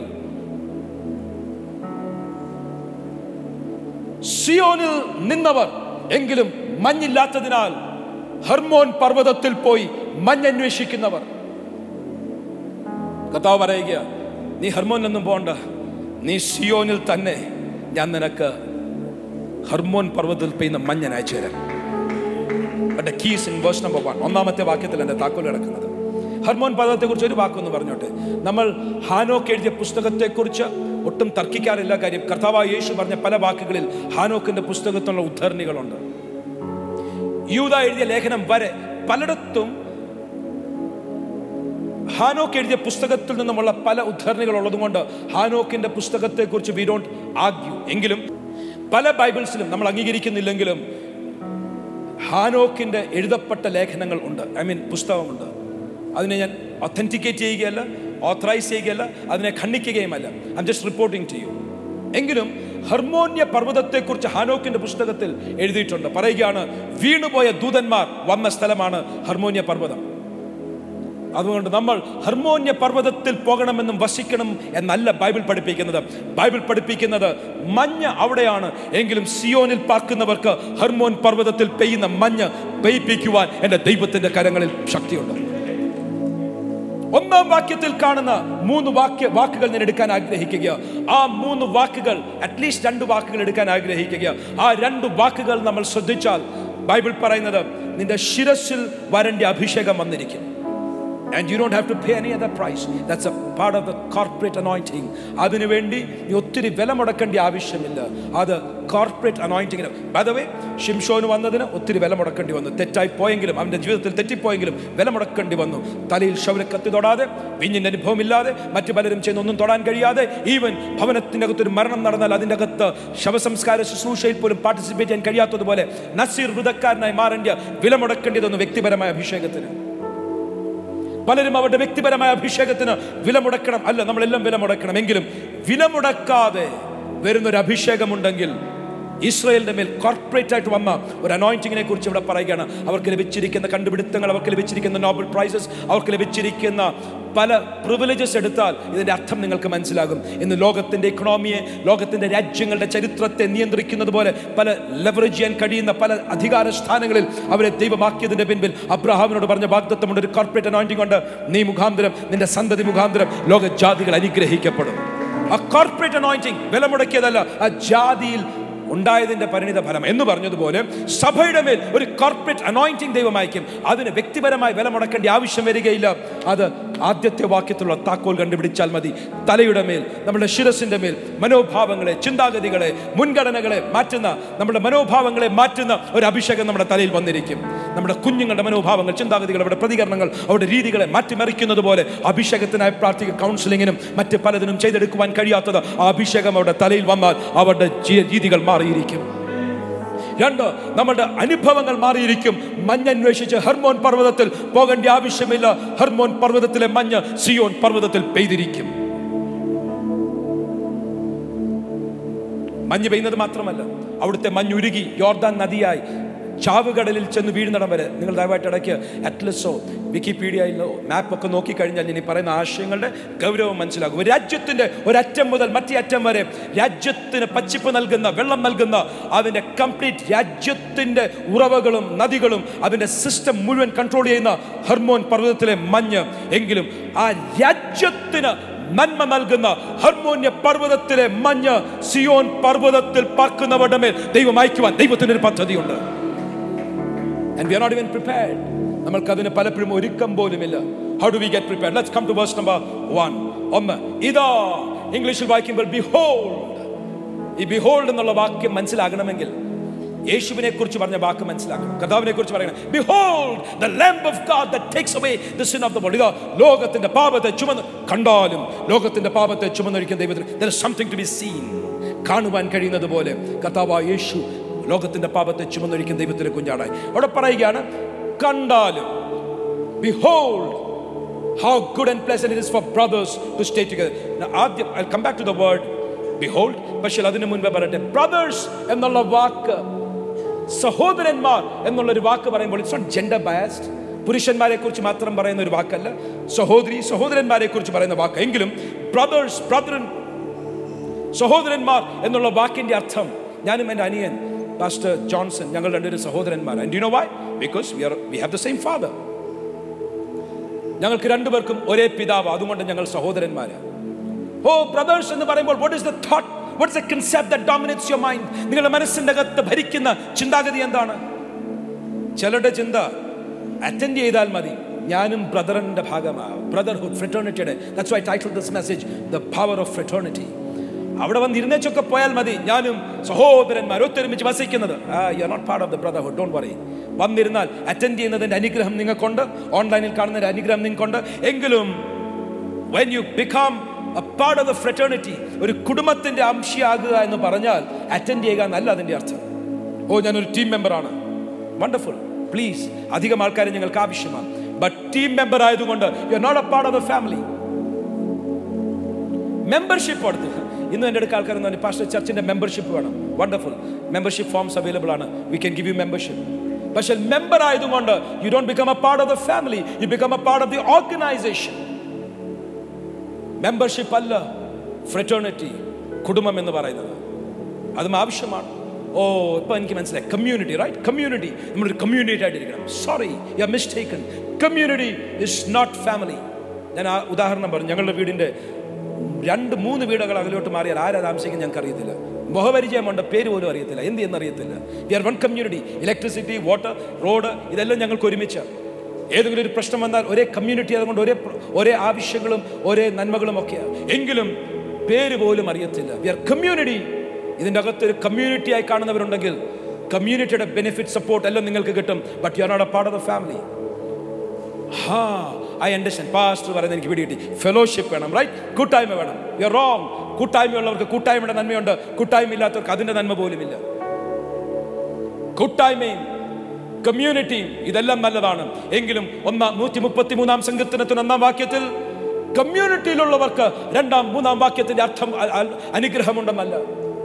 സിയോനിൽ നിന്നവർ എങ്കിലും മഞ്ഞില്ലാത്തതിനാൽ ഹർമോൻ പർവ്വതത്തിൽ പോയി മഞ്ഞന്വേഷിക്കുന്നവർ കർത്താവ് പറയുക നീ ഹർമോനിലൊന്നും പോണ്ട നീ സിയോനിൽ തന്നെ ഞാൻ നിനക്ക് ഹർമോൻ പർവ്വതത്തിൽ പെയ്യുന്ന മഞ്ഞൻ അയച്ചു തരാം but keys in verse number one ഒന്നാമത്തെ വാക്യത്തിൽ എൻ്റെ താക്കോൽ കിടക്കുന്നത് ഹർമോൻ പർവ്വതത്തെക്കുറിച്ച് ഒരു വാക്കൊന്ന് പറഞ്ഞോട്ടെ നമ്മൾ ഹാനോക്ക് എഴുതിയ പുസ്തകത്തെക്കുറിച്ച് ഒട്ടും തർക്കിക്കാറില്ല കാര്യം കർത്താവായ യേശു പറഞ്ഞ പല വാക്കുകളിൽ ഹാനോക്കിന്റെ പുസ്തകത്തിലുള്ള ഉദ്ധരണികളുണ്ട് യൂത എഴുതിയ ലേഖനം വരെ പലയിടത്തും ഹാനോക്ക് എഴുതിയ പുസ്തകത്തിൽ നിന്നുമുള്ള പല ഉദ്ധരണികൾ ഉള്ളതുകൊണ്ട് ഹാനോക്കിന്റെ പുസ്തകത്തെക്കുറിച്ച് വി ഡോണ്ട് ആഗ്യൂ എങ്കിലും പല ബൈബിൾസിലും നമ്മൾ അംഗീകരിക്കുന്നില്ലെങ്കിലും ഹാനോക്കിന്റെ എഴുതപ്പെട്ട ലേഖനങ്ങൾ ഉണ്ട് ഐ മീൻ പുസ്തകമുണ്ട് അതിനെ ഞാൻ ഒത്തൻറ്റിക്കേറ്റ് ചെയ്യുകയല്ല ഓത്തറൈസ് ചെയ്യുകയല്ല അതിനെ ഖണ്ഡിക്കുകയുമല്ല I just reporting to you എങ്കിലും ഹർമോന്യ പർവ്വതത്തെക്കുറിച്ച് ഹാനോക്കിന്റെ പുസ്തകത്തിൽ എഴുതിയിട്ടുണ്ട് പറയുകയാണ് വീണുപോയ ദൂതന്മാർ വന്ന സ്ഥലമാണ് ഹർമോന്യ പർവ്വതം അതുകൊണ്ട് നമ്മൾ ഹർമോന്യ പർവ്വതത്തിൽ പോകണമെന്നും വസിക്കണം എന്നല്ല ബൈബിൾ പഠിപ്പിക്കുന്നത് ബൈബിൾ പഠിപ്പിക്കുന്നത് മഞ്ഞ് അവിടെയാണ് എങ്കിലും സിയോനിൽ പാർക്കുന്നവർക്ക് ഹർമോൻ പർവ്വതത്തിൽ പെയ്യുന്ന മഞ്ഞ് പെയ്പ്പിക്കുവാൻ എൻ്റെ ദൈവത്തിന്റെ കരങ്ങളിൽ ശക്തിയുണ്ട് ഒന്നാം വാക്യത്തിൽ കാണുന്ന മൂന്ന് വാക്യ വാക്കുകൾ ഞാൻ എടുക്കാൻ ആഗ്രഹിക്കുക ആ മൂന്ന് വാക്കുകൾ അറ്റ്ലീസ്റ്റ് രണ്ട് വാക്കുകൾ എടുക്കാൻ ആഗ്രഹിക്കുക ആ രണ്ട് വാക്കുകൾ നമ്മൾ ശ്രദ്ധിച്ചാൽ ബൈബിൾ പറയുന്നത് നിന്റെ ശിരസിൽ വരേണ്ട അഭിഷേകം വന്നിരിക്കും and you don't have to pay any other price that's a part of the corporate anointing അതിനുവേണ്ടി നീ ഒത്തിരി വില മുടക്കേണ്ട ആവശ്യമില്ല അത് കോർപ്പറേറ്റ് അനോയിന്റിങ്ങിന് ബദവേ ഷിംഷോന് വന്നതിന് ഒത്തിരി വില മുടക്കേണ്ടി വന്നു തെറ്റായി പോയെങ്കിലും അവൻ്റെ ജീവിതത്തിൽ തെറ്റിപ്പോയെങ്കിലും വില മുടക്കേണ്ടി വന്നു തലയിൽ ശൗരക്കത്തി തൊടാതെ വിഞ്ഞിൻ്റെ അനുഭവമില്ലാതെ മറ്റു പലരും ചെയ്യുന്ന ഒന്നും തൊടാൻ കഴിയാതെ ഈവൻ ഭവനത്തിൻ്റെ അകത്തൊരു മരണം നടന്നാൽ അതിൻ്റെ അകത്ത് ശവസംസ്കാര ശുശ്രൂഷയിൽ പോലും പാർട്ടിസിപ്പേറ്റ് ചെയ്യാൻ കഴിയാത്തതുപോലെ നസീർ വൃതക്കാരനായി മാറേണ്ട വില മുടക്കേണ്ടി വന്നു വ്യക്തിപരമായ അഭിഷേകത്തിന് പലരും അവരുടെ വ്യക്തിപരമായ അഭിഷേകത്തിന് വില മുടക്കണം അല്ല നമ്മളെല്ലാം വില മുടക്കണം എങ്കിലും വില മുടക്കാതെ വരുന്നൊരു അഭിഷേകമുണ്ടെങ്കിൽ ഇസ്രയേലിന്റെ മേൽ കോർപ്പറേറ്റ് ആയിട്ട് വന്ന ഒരു അനോയിന്റിങ്ങിനെ കുറിച്ച് ഇവിടെ പറയുകയാണ് അവർക്ക് ലഭിച്ചിരിക്കുന്ന കണ്ടുപിടുത്തങ്ങൾ അവർക്ക് ലഭിച്ചിരിക്കുന്ന നോബൽ പ്രൈസസ് അവർക്ക് ലഭിച്ചിരിക്കുന്ന പല പ്രിവിലേജസ് എടുത്താൽ ഇതിന്റെ അർത്ഥം നിങ്ങൾക്ക് മനസ്സിലാകും ഇന്ന് ലോകത്തിന്റെ ഇക്കണോമിയെ ലോകത്തിന്റെ രാജ്യങ്ങളുടെ ചരിത്രത്തെ നിയന്ത്രിക്കുന്നത് പോലെ പല ലെവറേജ് ചെയ്യാൻ കഴിയുന്ന പല അധികാര സ്ഥാനങ്ങളിൽ അവരെ ദൈവമാക്കിയതിന്റെ പിൻപിൽ അബ്രഹാമിനോട് പറഞ്ഞ വാഗ്ദത്തമുണ്ട് ഒരു കോർപ്പറേറ്റ് അനോയിന്റിംഗ് കൊണ്ട് നീ മുഖാന്തരം നിന്റെ സന്തതി മുഖാന്തരം ലോക ജാതികൾ അനുഗ്രഹിക്കപ്പെടും ആ കോർപ്പറേറ്റ് അനോയിന്റിംഗ് വില മുടക്കിയതല്ല ആ ജാതിയിൽ ഉണ്ടായതിന്റെ പരിണിത ഫലം എന്ന് പറഞ്ഞതുപോലെ സഭയുടെ മേൽ ഒരു കോർപ്പറേറ്റ് അനോയിന്റിംഗ് ദൈവമായിരിക്കും അതിന് വ്യക്തിപരമായി വില മുടക്കേണ്ട ആവശ്യം വരികയില്ല അത് ആദ്യത്തെ വാക്യത്തിലുള്ള താക്കോൽ കണ്ടുപിടിച്ചാൽ മതി തലയുടെ മേൽ നമ്മുടെ ശിരസിന്റെ മേൽ മനോഭാവങ്ങളെ ചിന്താഗതികളെ മുൻഗണനകളെ മാറ്റുന്ന നമ്മുടെ മനോഭാവങ്ങളെ മാറ്റുന്ന ഒരു അഭിഷേകം നമ്മുടെ തലയിൽ വന്നിരിക്കും നമ്മുടെ കുഞ്ഞുങ്ങളുടെ മനോഭാവങ്ങൾ ചിന്താഗതികൾ അവരുടെ പ്രതികരണങ്ങൾ അവരുടെ രീതികളെ മാറ്റിമറിക്കുന്നത് പോലെ അഭിഷേകത്തിനായി പ്രാർത്ഥിക കൗൺസിലിങ്ങിനും മറ്റ് പലതിനും ചെയ്തെടുക്കുവാൻ കഴിയാത്തത് ആ അഭിഷേകം അവരുടെ തലയിൽ വന്നാൽ അവരുടെ ജീ- രീതികൾ മാറിയിരിക്കും രണ്ട് നമ്മുടെ അനുഭവങ്ങൾ മാറിയിരിക്കും മഞ്ഞ് അന്വേഷിച്ച് ഹെർമോൻ പർവ്വതത്തിൽ പോകേണ്ട ആവശ്യമില്ല ഹെർമോൻ പർവ്വതത്തിലെ മഞ്ഞ് സിയോൻ പർവ്വതത്തിൽ പെയ്തിരിക്കും മഞ്ഞ് പെയ്യുന്നത് മാത്രമല്ല അവിടുത്തെ മഞ്ഞുരുകി യോർദാൻ നദിയായി ചാവുകടലിൽ ചെന്ന് വീഴുന്നിടം വരെ നിങ്ങൾ ദയവായിട്ട് ഇടയ്ക്ക് അറ്റ്ലസോ വിക്കിപീഡിയയിലോ മാപ്പൊക്കെ നോക്കിക്കഴിഞ്ഞാൽ ഇനി പറയുന്ന ആശയങ്ങളുടെ ഗൗരവം മനസ്സിലാകും ഒരു രാജ്യത്തിൻ്റെ ഒരറ്റം മുതൽ മറ്റേ അറ്റം വരെ രാജ്യത്തിന് പച്ചിപ്പ് നൽകുന്ന വെള്ളം നൽകുന്ന അതിൻ്റെ കംപ്ലീറ്റ് രാജ്യത്തിൻ്റെ ഉറവകളും നദികളും അതിൻ്റെ സിസ്റ്റം മുഴുവൻ കൺട്രോൾ ചെയ്യുന്ന ഹെർമോൻ പർവ്വതത്തിലെ മഞ്ഞ് എങ്കിലും ആ രാജ്യത്തിന് നന്മ നൽകുന്ന ഹർമോന്യ പർവ്വതത്തിലെ മഞ്ഞ് സിയോൻ പർവ്വതത്തിൽ പാർക്കുന്നവരുടെ മേൽ ദൈവം അയക്കുവാൻ ദൈവത്തിന് ഒരു പദ്ധതിയുണ്ട് and we are not even prepared നമ്മൾക്ക് അതിന് പലപ്പോഴും ഒരുക്കം പോലുമില്ല how do we get prepared let's come to verse number 1 ഒന്ന് ഇതാ ഇംഗ്ലീഷിൽ വായിക്കുമ്പോൾ ബിഹോൾഡ് ഈ ബിഹോൾഡ് എന്നുള്ള വാക്യം മനസ്സിലാകണമെങ്കിൽ യേശുവിനെ കുറിച്ച് പറഞ്ഞ വാക്ക് മനസ്സിലാക്കണം കർത്താവിനെ കുറിച്ച് പറയണം behold the lamb of God that takes away the sin of the world ഇതാ ലോകത്തിന്റെ പാപത്തെ ചുമന്ന് കണ്ടാലും ലോകത്തിന്റെ പാപത്തെ ചുമന്നൊരിക്കുന്ന ദൈവത്തിന് there is something to be seen കാണുവാൻ കഴിയുന്നത് പോലെ കർത്താവായ യേശു ലോകത്തിന്റെ പാപത്തെ ചുമന്നൊരിക്കുന്ന ദൈവത്തിന്റെ കുഞ്ഞാടായി അവിടെ പറയുകയാണ് കണ്ടാലും behold how good and pleasant it is for brothers to stay together. Now, ആദ്യം I'll come back to the word behold പക്ഷേ അതിന് മുൻപേ പറയട്ടെ brothers എന്നുള്ള വാക്ക് സഹോദരന്മാർ എന്നുള്ളൊരു വാക്ക് പറയുമ്പോൾ ഇറ്റ്സ് നോട്ട് ജെൻഡർ ബയസ്ഡ് പുരുഷന്മാരെ കുറിച്ച് മാത്രം പറയുന്ന ഒരു വാക്കല്ല സഹോദരി സഹോദരന്മാരെ കുറിച്ച് പറയുന്ന വാക്ക് എങ്കിലും ബ്രദേഴ്സ് ബ്രദറൻ സഹോദരന്മാർ എന്നുള്ള വാക്കിന്റെ അർത്ഥം ഞാനും എൻ്റെ അനിയൻ പാസ്റ്റർ ജോൺസൺ ഞങ്ങൾ രണ്ടുപേരും സഹോദരന്മാർ and you know why because we are we have the same father ഞങ്ങൾക്ക് രണ്ടുപേർക്കും ഒരേ പിതാവ് അതുകൊണ്ട് ഞങ്ങൾ സഹോദരന്മാരാണ് ഓ ബ്രദേഴ്സ് എന്ന് പറയുമ്പോൾ what is the thought what is the concept that dominates your mind നിങ്ങളുടെ മനസ്സിന്റെ അകത്ത് ഭരിക്കുന്ന ചിന്താഗതി എന്താണ് ചിലരുടെ ചിന്ത അറ്റൻഡ് ചെയ്താൽ മതി ഞാനും ബ്രദറിന്റെ ഭാഗമാണ് ബ്രദർഹുഡ് ഫ്രെറ്റേണിറ്റിയുടെ that's why title this message the power of fraternity അവിടെ വന്ന് ഇരുന്നേച്ചൊക്കെ പോയാൽ മതി ഞാനും സഹോദരന്മാർ ഒത്തൊരുമിച്ച് വസിക്കുന്നത് you are not part of the brotherhood don't worry വന്നിരുന്നാൽ അറ്റൻഡ് ചെയ്യുന്നതിന്റെ അനുഗ്രഹം നിങ്ങൾക്കുണ്ട് ഓൺലൈനിൽ കാണുന്നതിന്റെ അനുഗ്രഹം നിങ്ങൾക്കുണ്ട് എങ്കിലും when you become a part of the fraternity ഒരു കുടുംബത്തിന്റെ അംശയാകുക എന്ന് പറഞ്ഞാൽ അറ്റൻഡ് ചെയ്യുക എന്നല്ല അതിന്റെ അർത്ഥം ഓ ഞാനൊരു ടീം മെമ്പറാണ് വണ്ടർഫുൾ പ്ലീസ് അധികം ആൾക്കാരെ ഞങ്ങൾക്ക് ആവശ്യമാണ് ബട്ട് ടീം മെമ്പർ ആയതുകൊണ്ട് you are not a part of the family membership എടുത്ത് ഇന്ന് എൻ്റെ അടുക്ക ആൾക്കാർ പറഞ്ഞു പാസ്റ്റർ ചർച്ചിന്റെ മെമ്പർഷിപ്പ് വേണം വണ്ടർഫുൾ മെമ്പർഷിപ്പ് ഫോംസ് അവൈലബിൾ ആണ് we can give you membership പക്ഷെ മെമ്പർ ആയതുകൊണ്ട് you don't become a part of the family you become a part of the organisation membership അല്ല ഫ്രെറ്റേണിറ്റി കുടുംബം എന്ന് പറയുന്നത് അതും ആവശ്യമാണ് ഓ ഇപ്പൊ എനിക്ക് മനസ്സിലായി കമ്മ്യൂണിറ്റി റൈറ്റ് കമ്മ്യൂണിറ്റി നമ്മളൊരു കമ്മ്യൂണിറ്റി ആയിട്ടിരിക്കണം sorry you are mistaken community is not family ഞാൻ ആ ഉദാഹരണം പറഞ്ഞു ഞങ്ങളുടെ വീടിന്റെ രണ്ട് മൂന്ന് വീടുകൾ അകലോട്ട് മാറിയാൽ ആരാ താമസിക്കും ഞങ്ങൾക്ക് അറിയത്തില്ല മുഖപരിചയമുണ്ട് പേര് പോലും അറിയത്തില്ല എന്ത് എന്നറിയത്തില്ല we are one community electricity water road ഇതെല്ലാം ഞങ്ങൾക്ക് ഒരുമിച്ച് ഏതെങ്കിലും ഒരു പ്രശ്നം വന്നാൽ ഒരേ കമ്മ്യൂണിറ്റി അതുകൊണ്ട് ഒരേ പ്ര- ഒരേ ആവശ്യങ്ങളും ഒരേ നന്മകളും ഒക്കെയാണ് എങ്കിലും പേര് പോലും അറിയത്തില്ല വി ആർ കമ്മ്യൂണിറ്റി ഇതിൻ്റെ അകത്ത് ഒരു കമ്മ്യൂണിറ്റി ആയി കാണുന്നവരുണ്ടെങ്കിൽ കമ്മ്യൂണിറ്റിയുടെ ബെനിഫിറ്റ് സപ്പോർട്ട് എല്ലാം നിങ്ങൾക്ക് കിട്ടും but you are not a part of the family ഹാ ഐ അണ്ടർസ്റ്റാൻഡ് പാസ്റ്റർ പറയുന്നത് എനിക്ക് പിടികിട്ടി ഫെലോഷിപ്പ് വേണം റൈറ്റ് കൂട്ടായ്മ വേണം യു റോങ് കൂട്ടായ്മയുള്ളവർക്ക് കൂട്ടായ്മയുടെ നന്മയുണ്ട് കൂട്ടായ്മ ഇല്ലാത്തവർക്ക് അതിൻ്റെ നന്മ പോലുമില്ല കൂട്ടായ്മയും കമ്മ്യൂണിറ്റിയും ഇതെല്ലാം നല്ലതാണ് എങ്കിലും ഒന്നാം നൂറ്റി മുപ്പത്തി മൂന്നാം സങ്കീർത്തനത്തിന് ഒന്നാം വാക്യത്തിൽ കമ്മ്യൂണിറ്റിയിലുള്ളവർക്ക് രണ്ടാം മൂന്നാം വാക്യത്തിന്റെ അർത്ഥം അ- അ- അനുഗ്രഹമുണ്ടെന്നല്ല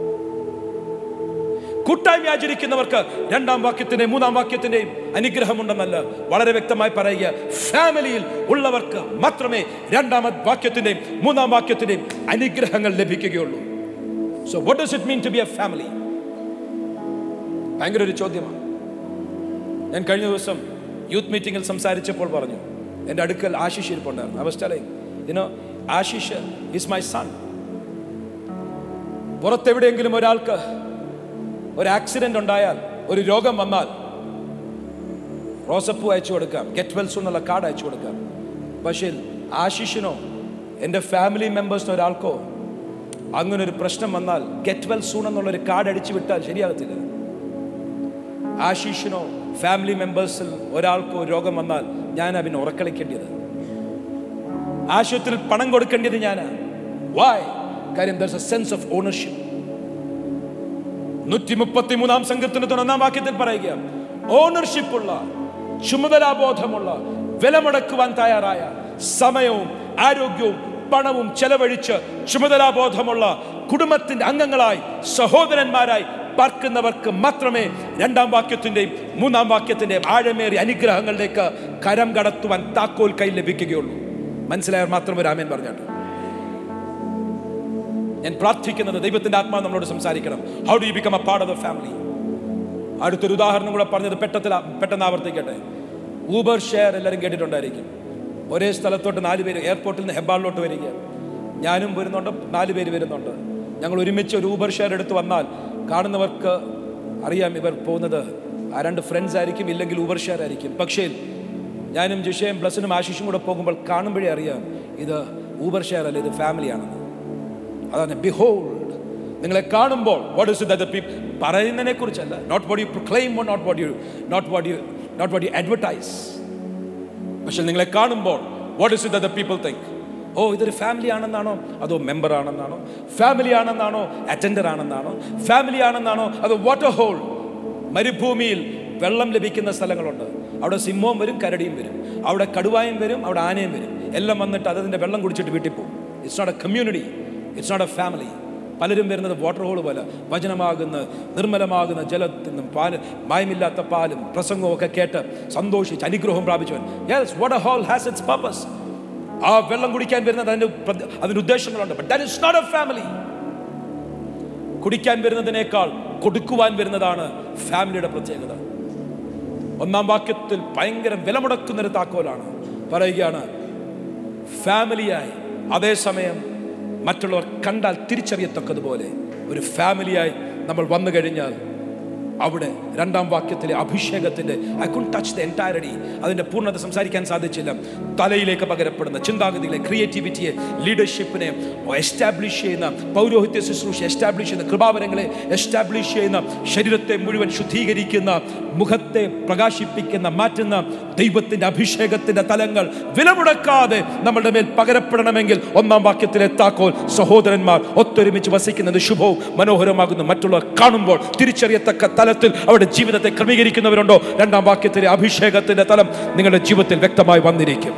കൂട്ടായ്മ ആചരിക്കുന്നവർക്ക് രണ്ടാം വാക്യത്തിന്റെയും മൂന്നാം വാക്യത്തിന്റെയും അനുഗ്രഹമുണ്ടെന്നല്ല വളരെ വ്യക്തമായി പറയുക ഫാമിലിയിൽ ഉള്ളവർക്ക് മാത്രമേ രണ്ടാം വാക്യത്തിന്റെയും മൂന്നാം വാക്യത്തിന്റെയും അനുഗ്രഹങ്ങൾ ലഭിക്കുകയുള്ളൂ so what does it mean to be a family ഭയങ്കര ഒരു ചോദ്യമാണ് ഞാൻ കഴിഞ്ഞ ദിവസം യൂത്ത് മീറ്റിംഗിൽ സംസാരിച്ചപ്പോൾ പറഞ്ഞു എൻ്റെ അടുക്കൽ ആശിഷ് ഇരിപ്പുണ്ടായിരുന്നു അവസ്ഥ you know Ashish is my son പുറത്തെവിടെയെങ്കിലും ഒരാൾക്ക് ഒരു ആക്സിഡന്റ് ഉണ്ടായാൽ ഒരു രോഗം വന്നാൽ റോസപ്പൂ അയച്ചു കൊടുക്കാം ഗെറ്റ് വെൽസ് എന്നുള്ള കാർഡ് അയച്ചു കൊടുക്കാം പക്ഷേ ആശിഷിനോ എൻ്റെ ഫാമിലി മെമ്പേഴ്സിനോ ഒരാൾക്കോ അങ്ങനെ ഒരു പ്രശ്നം വന്നാൽ ഗെറ്റ് വെൽ സൂൺ എന്നുള്ളൊരു കാർഡ് അടിച്ചു വിട്ടാൽ ശരിയാകത്തില്ല ആശീഷിനോ ഫാമിലി മെമ്പേഴ്സിൽ ഒരാൾക്കോ രോഗം വന്നാൽ ഞാനാ പിന്നെ ഉറക്കളിക്കേണ്ടത് ആശുപത്രിയിൽ പണം കൊടുക്കേണ്ടത് ഞാനാ വായ് കാര്യം ദർസ് എ സെൻസ് ഓഫ് ഓണർഷിപ്പ് നൂറ്റി മുപ്പത്തി മൂന്നാം സങ്കീർത്തനത്തിന് ഒന്നാം വാക്യത്തിൽ പറയുക ഓണർഷിപ്പ് ഉള്ള ചുമതലാബോധമുള്ള വിലമുടക്കുവാൻ തയ്യാറായ സമയവും ആരോഗ്യവും പണവും ചെലവഴിച്ച് ചുമതലാബോധമുള്ള കുടുംബത്തിന്റെ അംഗങ്ങളായി സഹോദരന്മാരായി പാർക്കുന്നവർക്ക് മാത്രമേ രണ്ടാം വാക്യത്തിന്റെയും മൂന്നാം വാക്യത്തിന്റെയും ആഴമേറിയ അനുഗ്രഹങ്ങളിലേക്ക് കരം കടത്തുവാൻ താക്കോൽ കൈ ലഭിക്കുകയുള്ളൂ മനസ്സിലായവർ മാത്രം ഒരു ആമേൻ പറഞ്ഞാട്ട് ഞാൻ പ്രാർത്ഥിക്കുന്നത് ദൈവത്തിന്റെ ആത്മാവ് നമ്മളോട് സംസാരിക്കണം how do you become a part of the family അടുത്തൊരു ഉദാഹരണം കൂടെ പറഞ്ഞത് പെട്ടെന്ന് പെട്ടെന്ന് ആവർത്തിക്കട്ടെ ഊബർ ഷെയർ എല്ലാവരും കേട്ടിട്ടുണ്ടായിരിക്കും ഒരേ സ്ഥലത്തോട്ട് നാല് പേര് എയർപോർട്ടിൽ നിന്ന് ഹെബാളിലോട്ട് വരിക ഞാനും വരുന്നുണ്ട് നാല് പേര് വരുന്നുണ്ട് ഞങ്ങൾ ഒരുമിച്ച് ഒരു ഊബർ ഷെയർ എടുത്ത് വന്നാൽ കാണുന്നവർക്ക് അറിയാം ഇവർ പോകുന്നത് ആ രണ്ട് ഫ്രണ്ട്സ് ആയിരിക്കും ഇല്ലെങ്കിൽ ഊബർ ഷെയർ ആയിരിക്കും പക്ഷേ ഞാനും ജിഷയും ബ്ലസിനും ആശിഷും കൂടെ പോകുമ്പോൾ കാണുമ്പോഴേ അറിയാം ഇത് ഊബർ ഷെയർ അല്ല ഇത് ഫാമിലിയാണെന്ന് അതാണ് ബിഹോൾഡ് നിങ്ങളെ കാണുമ്പോൾ വാട്ട് ഇസ് ദ പീപ്പിൾ പറയുന്നതിനെ കുറിച്ചല്ല not what you claim not what you not what you not what you advertise പക്ഷെ നിങ്ങളെ കാണുമ്പോൾ what is the people think ഓ ഇതൊരു ഫാമിലി ആണെന്നാണോ അതോ മെമ്പർ ആണെന്നാണോ ഫാമിലി ആണെന്നാണോ അറ്റൻഡർ ആണെന്നാണോ ഫാമിലി ആണെന്നാണോ അതോ വാട്ടർ ഹോൾ മരുഭൂമിയിൽ വെള്ളം ലഭിക്കുന്ന സ്ഥലങ്ങളുണ്ട് അവിടെ സിംഹവും വരും കരടിയും വരും അവിടെ കടുവായും വരും അവിടെ ആനയും വരും എല്ലാം വന്നിട്ട് അതിൻ്റെ വെള്ളം കുടിച്ചിട്ട് വീട്ടിൽ പോകും it's not a community it's not a family പലരും വരുന്നത് വാട്ടർ ഹോൾ പോലെ വചനമാകുന്ന നിർമ്മലമാകുന്ന ജലത്തിൽ നിന്നും പാല് മായമില്ലാത്ത പാലും പ്രസംഗവും ഒക്കെ കേട്ട് സന്തോഷിച്ച് അനുഗ്രഹം പ്രാപിച്ചവൻ yes water hole has its purpose ആ വെള്ളം കുടിക്കാൻ വരുന്നത് അതിന്റെ പ്രതി- അതിന് ഉദ്ദേശങ്ങളുണ്ട് but that is not a family കുടിക്കാൻ വരുന്നതിനേക്കാൾ കൊടുക്കുവാൻ വരുന്നതാണ് ഫാമിലിയുടെ പ്രത്യേകത ഒന്നാം വാക്യത്തിൽ ഭയങ്കര വിലമുടക്കുന്നൊരു താക്കോലാണ് പറയുകയാണ് ഫാമിലിയായി അതേസമയം മറ്റുള്ളവർ കണ്ടാൽ തിരിച്ചറിയത്തക്കതുപോലെ ഒരു ഫാമിലിയായി നമ്മൾ വന്നു കഴിഞ്ഞാൽ അവിടെ രണ്ടാം വാക്യത്തിലെ അഭിഷേകത്തിന്റെ I can touch the entirety അതിന്റെ പൂർണ്ണത സംസാരിക്കാൻ സാധിച്ചില്ല തലയിലേക്ക് പകരപ്പെടുന്ന ചിന്താഗതികളെ ക്രിയേറ്റിവിറ്റിയെ ലീഡർഷിപ്പിനെ എസ്റ്റാബ്ലിഷ് ചെയ്യുന്ന പൗരോഹിത്യ ശുശ്രൂഷ എസ്റ്റാബ്ലിഷ് ചെയ്യുന്ന കൃപാവരങ്ങളെ എസ്റ്റാബ്ലിഷ് ചെയ്യുന്ന ശരീരത്തെ മുഴുവൻ ശുദ്ധീകരിക്കുന്ന മുഖത്തെ പ്രകാശിപ്പിക്കുന്ന മാറ്റുന്ന ദൈവത്തിന്റെ അഭിഷേകത്തിന്റെ തലങ്ങൾ വിലമുടക്കാതെ നമ്മളുടെ മേൽ പകരപ്പെടണമെങ്കിൽ ഒന്നാം വാക്യത്തിലെ താക്കോൽ സഹോദരന്മാർ ഒത്തൊരുമിച്ച് വസിക്കുന്നത് ശുഭവും മനോഹരമാകുന്നു മറ്റുള്ളവർ കാണുമ്പോൾ തിരിച്ചറിയത്തക്ക തലത്തിൽ അവരുടെ ജീവിതത്തെ ക്രമീകരിക്കുന്നവരുണ്ടോ രണ്ടാം വാക്യത്തിലെ അഭിഷേകത്തിന്റെ തലം നിങ്ങളുടെ ജീവിതത്തിൽ വ്യക്തമായി വന്നിരിക്കും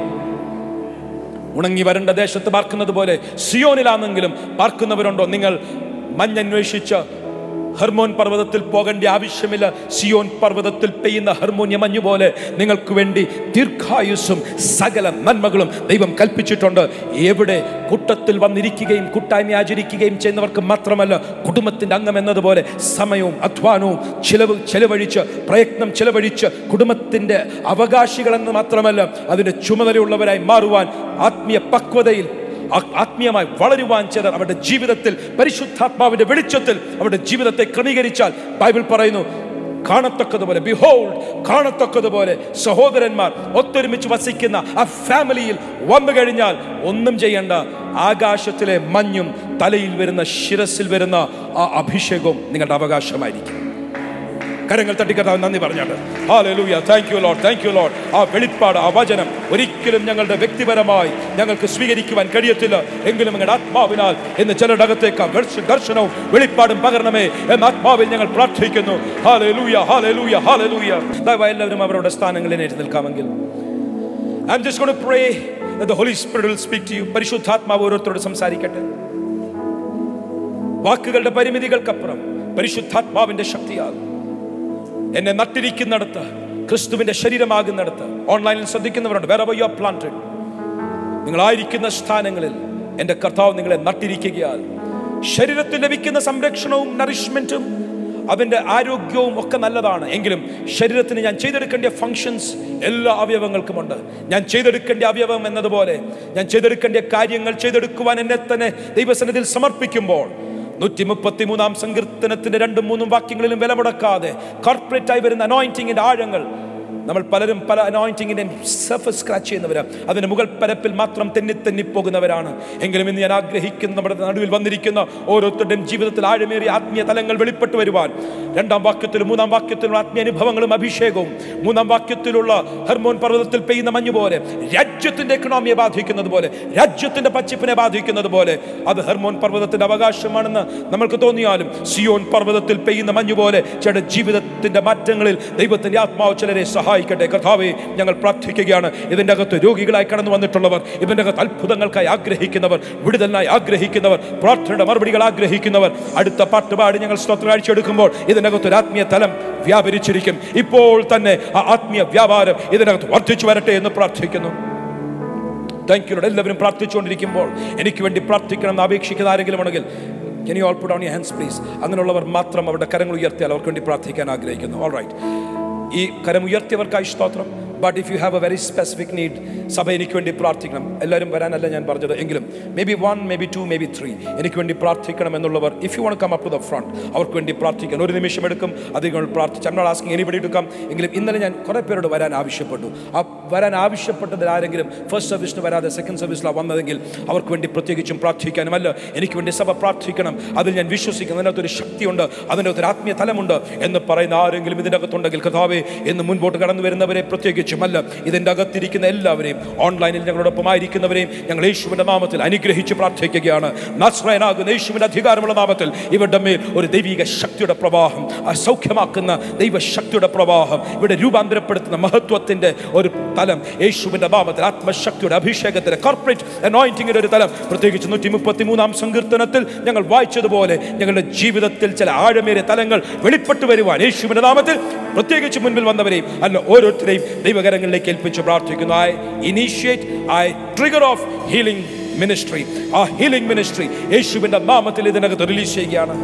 ഉണങ്ങി വരേണ്ട ദേശത്ത് പാർക്കുന്നത് പോലെ സിയോനിലാണെങ്കിലും പാർക്കുന്നവരുണ്ടോ നിങ്ങൾ മഞ്ഞന്വേഷിച്ച് ഹെർമോൻ പർവ്വതത്തിൽ പോകേണ്ട ആവശ്യമില്ല സിയോൻ പർവ്വതത്തിൽ പെയ്യുന്ന ഹെർമോന്യ മഞ്ഞു പോലെ നിങ്ങൾക്ക് വേണ്ടി ദീർഘായുസ്സും സകല നന്മകളും ദൈവം കൽപ്പിച്ചിട്ടുണ്ട് എവിടെ കൂട്ടത്തിൽ വന്നിരിക്കുകയും കൂട്ടായ്മ ആചരിക്കുകയും ചെയ്യുന്നവർക്ക് മാത്രമല്ല കുടുംബത്തിൻ്റെ അംഗം എന്നതുപോലെ സമയവും അധ്വാനവും ചിലവ് ചെലവഴിച്ച് പ്രയത്നം ചെലവഴിച്ച് കുടുംബത്തിൻ്റെ അവകാശികളെന്ന് മാത്രമല്ല അതിൻ്റെ ചുമതലയുള്ളവരായി മാറുവാൻ ആത്മീയ പക്വതയിൽ ആ- ആത്മീയമായി വളരുവാൻ ചിലർ അവരുടെ ജീവിതത്തിൽ പരിശുദ്ധാത്മാവിന്റെ വെളിച്ചത്തിൽ അവരുടെ ജീവിതത്തെ ക്രമീകരിച്ചാൽ ബൈബിൾ പറയുന്നു കാണത്തക്കതുപോലെ ബിഹോൾഡ് കാണത്തക്കതുപോലെ സഹോദരന്മാർ ഒത്തൊരുമിച്ച് വസിക്കുന്ന ആ ഫാമിലിയിൽ വന്നു കഴിഞ്ഞാൽ ഒന്നും ചെയ്യേണ്ട ആകാശത്തിലെ മഞ്ഞും തലയിൽ വരുന്ന ശിരസിൽ വരുന്ന ആ അഭിഷേകവും നിങ്ങളുടെ അവകാശമായിരിക്കും കരങ്ങൾ തട്ടിക്കത്താൻ നന്ദി പറഞ്ഞാട്ട് hallelujah thank you lord thank you lord ആ വെളിപ്പാട് ആ വചനം ഒരിക്കലും ഞങ്ങളുടെ വ്യക്തിപരമായി ഞങ്ങൾക്ക് സ്വീകരിക്കുവാൻ കഴിയത്തില്ല എങ്കിലും ഞങ്ങളുടെ ആത്മാവിനാൽ എന്ന് ചിലരുടെ അകത്തേക്ക് ആ ദർശ- ദർശനവും വെളിപ്പാടും പകരണമേ എന്ന ആത്മാവിൽ ഞങ്ങൾ പ്രാർത്ഥിക്കുന്നു ഹാലൂയ ഹാലൂയ ഹാലൂയ ദയവായി എല്ലാവരും അവരുടെ സ്ഥാനങ്ങളിൽ എഴുതി നിൽക്കാമെങ്കിൽ I'm just going to pray that the Holy Spirit will speak to you. പരിശുദ്ധാത്മാവ് ഓരോരുത്തരോട് സംസാരിക്കട്ടെ വാക്കുകളുടെ പരിമിതികൾക്കപ്പുറം പരിശുദ്ധാത്മാവിന്റെ ശക്തിയാൽ എന്നെ നട്ടിരിക്കുന്നിടത്ത് ക്രിസ്തുവിന്റെ ശരീരമാകുന്നിടത്ത് ഓൺലൈനിൽ ശ്രദ്ധിക്കുന്നവരുണ്ട് വേറെ യു ആർ പ്ലാന്റഡ് നിങ്ങളായിരിക്കുന്ന സ്ഥാനങ്ങളിൽ എൻ്റെ കർത്താവ് നിങ്ങളെ നട്ടിരിക്കുകയാൽ ശരീരത്തിൽ ലഭിക്കുന്ന സംരക്ഷണവും നറിഷ്മെന്റും അതിൻ്റെ ആരോഗ്യവും ഒക്കെ നല്ലതാണ് എങ്കിലും ശരീരത്തിന് ഞാൻ ചെയ്തെടുക്കേണ്ട ഫങ്ഷൻസ് എല്ലാ അവയവങ്ങൾക്കുമുണ്ട് ഞാൻ ചെയ്തെടുക്കേണ്ട അവയവം എന്നതുപോലെ ഞാൻ ചെയ്തെടുക്കേണ്ട കാര്യങ്ങൾ ചെയ്തെടുക്കുവാൻ എന്നെ തന്നെ ദൈവസന്നിധിയിൽ സമർപ്പിക്കുമ്പോൾ നൂറ്റി മുപ്പത്തി മൂന്നാം സങ്കീർത്തനത്തിന്റെ രണ്ടും മൂന്നും വാക്യങ്ങളിലും വില മുടക്കാതെ കോർപ്പറേറ്റ് ആയി വരുന്ന അനോയിന്റിങ്ങിന്റെ ആഴങ്ങൾ നമ്മൾ പലരും പല അനോയിൻറ്റിങ്ങിൻ്റെയും സർഫസ് സ്ക്രാച്ച് ചെയ്യുന്നവരാണ് അതിന് മുകൾ പരപ്പിൽ മാത്രം തെന്നി തെന്നി പോകുന്നവരാണ് എങ്കിലും ഇന്ന് ഞാൻ ആഗ്രഹിക്കുന്ന നമ്മുടെ നടുവിൽ വന്നിരിക്കുന്ന ഓരോരുത്തരുടെയും ജീവിതത്തിൽ ആഴമേറിയ ആത്മീയ തലങ്ങൾ വെളിപ്പെട്ടു വരുവാൻ രണ്ടാം വാക്യത്തിലും മൂന്നാം വാക്യത്തിലുള്ള ആത്മീയ അനുഭവങ്ങളും അഭിഷേകവും മൂന്നാം വാക്യത്തിലുള്ള ഹർമോൻ പർവ്വതത്തിൽ പെയ്യുന്ന മഞ്ഞ് പോലെ രാജ്യത്തിന്റെ എക്കണോമിയെ ബാധിക്കുന്നത് പോലെ രാജ്യത്തിന്റെ പച്ചിപ്പിനെ ബാധിക്കുന്നത് പോലെ അത് ഹർമോൻ പർവ്വതത്തിന്റെ അവകാശമാണെന്ന് നമ്മൾക്ക് തോന്നിയാലും സിയോൻ പർവ്വതത്തിൽ പെയ്യുന്ന മഞ്ഞ് പോലെ ചില ജീവിതത്തിന്റെ മാറ്റങ്ങളിൽ ദൈവത്തിന്റെ ആത്മാവ് ചിലരെ സഹായിക്കട്ടെ കഥാവെ ഞങ്ങൾ പ്രാർത്ഥിക്കുകയാണ് ഇതിന്റെ അകത്ത് രോഗികളായി കടന്നു വന്നിട്ടുള്ളവർ ഇതിന്റെ അകത്ത് അത്ഭുതങ്ങൾക്കായി ആഗ്രഹിക്കുന്നവർ വിടുതലിനായി ആഗ്രഹിക്കുന്നവർ പ്രാർത്ഥനയുടെ മറുപടികൾ ആഗ്രഹിക്കുന്നവർ അടുത്ത പാട്ടുപാടി ഞങ്ങൾ സ്തോത്രം കാഴ്ചയെടുക്കുമ്പോൾ ഇതിനകത്ത് ഒരു ആത്മീയ തലം വ്യാപരിച്ചിരിക്കും ഇപ്പോൾ തന്നെ ആ ആത്മീയ വ്യാപാരം ഇതിനകത്ത് വർദ്ധിച്ചു വരട്ടെ എന്ന് പ്രാർത്ഥിക്കുന്നു താങ്ക് യു എല്ലാവരും പ്രാർത്ഥിച്ചുകൊണ്ടിരിക്കുമ്പോൾ എനിക്ക് വേണ്ടി പ്രാർത്ഥിക്കണം എന്ന് അപേക്ഷിക്കുന്ന ആരെങ്കിലും ഉണ്ടെങ്കിൽ can you all put on you hands please അങ്ങനെയുള്ളവർ മാത്രം അവരുടെ കരങ്ങൾ ഉയർത്തിയാൽ അവർക്ക് വേണ്ടി പ്രാർത്ഥിക്കാൻ ആഗ്രഹിക്കുന്നു ഓൾ റൈറ്റ് ഈ കരം ഉയർത്തിയവർക്കായി സ്തോത്രം but if you have a very specific need സഭ എനിക്ക് വേണ്ടി പ്രാർത്ഥിക്കണം എല്ലാവരും വരാനല്ല ഞാൻ പറഞ്ഞത് എങ്കിലും may be one may be two may be three എനിക്ക് വേണ്ടി പ്രാർത്ഥിക്കണം എന്നുള്ളവർ if you want come up to the front അവർക്ക് വേണ്ടി പ്രാർത്ഥിക്കാൻ ഒരു നിമിഷം എടുക്കും അധികം പ്രാർത്ഥിച്ച് I'm not asking anybody to come എങ്കിലും ഇന്നലെ ഞാൻ കുറേ പേരോട് വരാൻ ആവശ്യപ്പെട്ടു ആ വരാൻ ആവശ്യപ്പെട്ടതിൽ ആരെങ്കിലും ഫസ്റ്റ് സർവീസിന് വരാതെ സെക്കൻഡ് സർവീസിലാണ് വന്നതെങ്കിൽ അവർക്ക് വേണ്ടി പ്രത്യേകിച്ചും പ്രാർത്ഥിക്കാനും അല്ല എനിക്ക് വേണ്ടി സഭ പ്രാർത്ഥിക്കണം അതിൽ ഞാൻ വിശ്വസിക്കുന്നു അതിനകത്തൊരു ശക്തിയുണ്ട് അതിനകത്തൊരു ആത്മീയ തലമുണ്ട് എന്ന് പറയുന്ന ആരെങ്കിലും ഇതിനകത്തുണ്ടെങ്കിൽ കഥാവെ എന്ന് മുൻപോട്ട് കടന്നു വരുന്നവരെ പ്രത്യേകിച്ചും അല്ല ഇതിൻ്റെ അകത്തിരിക്കുന്ന എല്ലാവരെയും ഓൺലൈനിൽ ഞങ്ങളോടൊപ്പം ആയിരിക്കുന്നവരെയും ഞങ്ങൾ യേശുവിൻ്റെ നാമത്തിൽ അനുഗ്രഹിച്ച് പ്രാർത്ഥിക്കുകയാണ് നസ്രയനാകുന്ന യേശുവിൻ്റെ അധികാരമുള്ള നാമത്തിൽ ഇവരുടെ മേൽ ഒരു ദൈവിക ശക്തിയുടെ പ്രവാഹം ആ സൗഖ്യമാക്കുന്ന ദൈവശക്തിയുടെ പ്രവാഹം ഇവിടെ രൂപാന്തരപ്പെടുത്തുന്ന മഹത്വത്തിൻ്റെ ഒരു തലം യേശുവിൻ്റെ നാമത്തിൽ ആത്മശക്തിയുടെ അഭിഷേകത്തിന് കോർപ്പറേറ്റ് അനോയിൻറ്റിങ്ങിൻ്റെ ഒരു തലം പ്രത്യേകിച്ച് നൂറ്റി മുപ്പത്തി മൂന്നാം സങ്കീർത്തനത്തിൽ ഞങ്ങൾ വായിച്ചതുപോലെ ഞങ്ങളുടെ ജീവിതത്തിൽ ചില ആഴമേറിയ തലങ്ങൾ വെളിപ്പെട്ടു വരുവാൻ യേശുവിൻ്റെ നാമത്തിൽ പ്രത്യേകിച്ച് മുൻപിൽ വന്നവരെയും അല്ല ഓരോരുത്തരെയും ദൈവകരങ്ങളിലേക്ക് ഏൽപ്പിച്ച് പ്രാർത്ഥിക്കുന്നു I initiate I trigger off healing ministry ആ ഹീലിംഗ് മിനിസ്ട്രി യേശുവിൻ്റെ നാമത്തിൽ ഇതിനകത്ത് റിലീസ് ചെയ്യുകയാണ്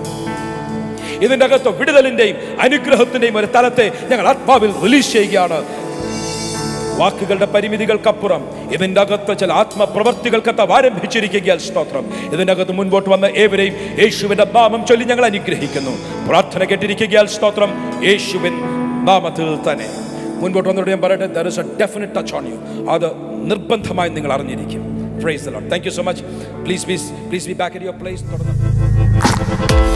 ഇതിൻ്റെ അകത്ത് വിടുതലിൻ്റെയും അനുഗ്രഹത്തിൻ്റെയും ഒരു തലത്തെ ഞങ്ങൾ ആത്മാവിൽ റിലീസ് ചെയ്യുകയാണ് വാക്കുകളുടെ പരിമിതികൾക്കപ്പുറം ഇതിൻ്റെ അകത്ത് ചില ആത്മപ്രവർത്തികൾക്കത്ത് ആരംഭിച്ചിരിക്കുകയാൽ സ്തോത്രം ഇതിൻ്റെ അകത്ത് മുൻപോട്ട് വന്ന ഏവരെയും യേശുവിൻ്റെ നാമം ചൊല്ലി ഞങ്ങൾ അനുഗ്രഹിക്കുന്നു പ്രാർത്ഥന കേട്ടിരിക്കുകയാൽ സ്തോത്രം യേശുവിൻ നാമത്തിൽ തന്നെ മുൻപോട്ട് വന്നതോട് ഞാൻ പറയട്ടെ there is a definite touch on you അത് നിർബന്ധമായി നിങ്ങൾ അറിഞ്ഞിരിക്കും praise the lord thank you so much please please please be back at your place തുടർന്ന്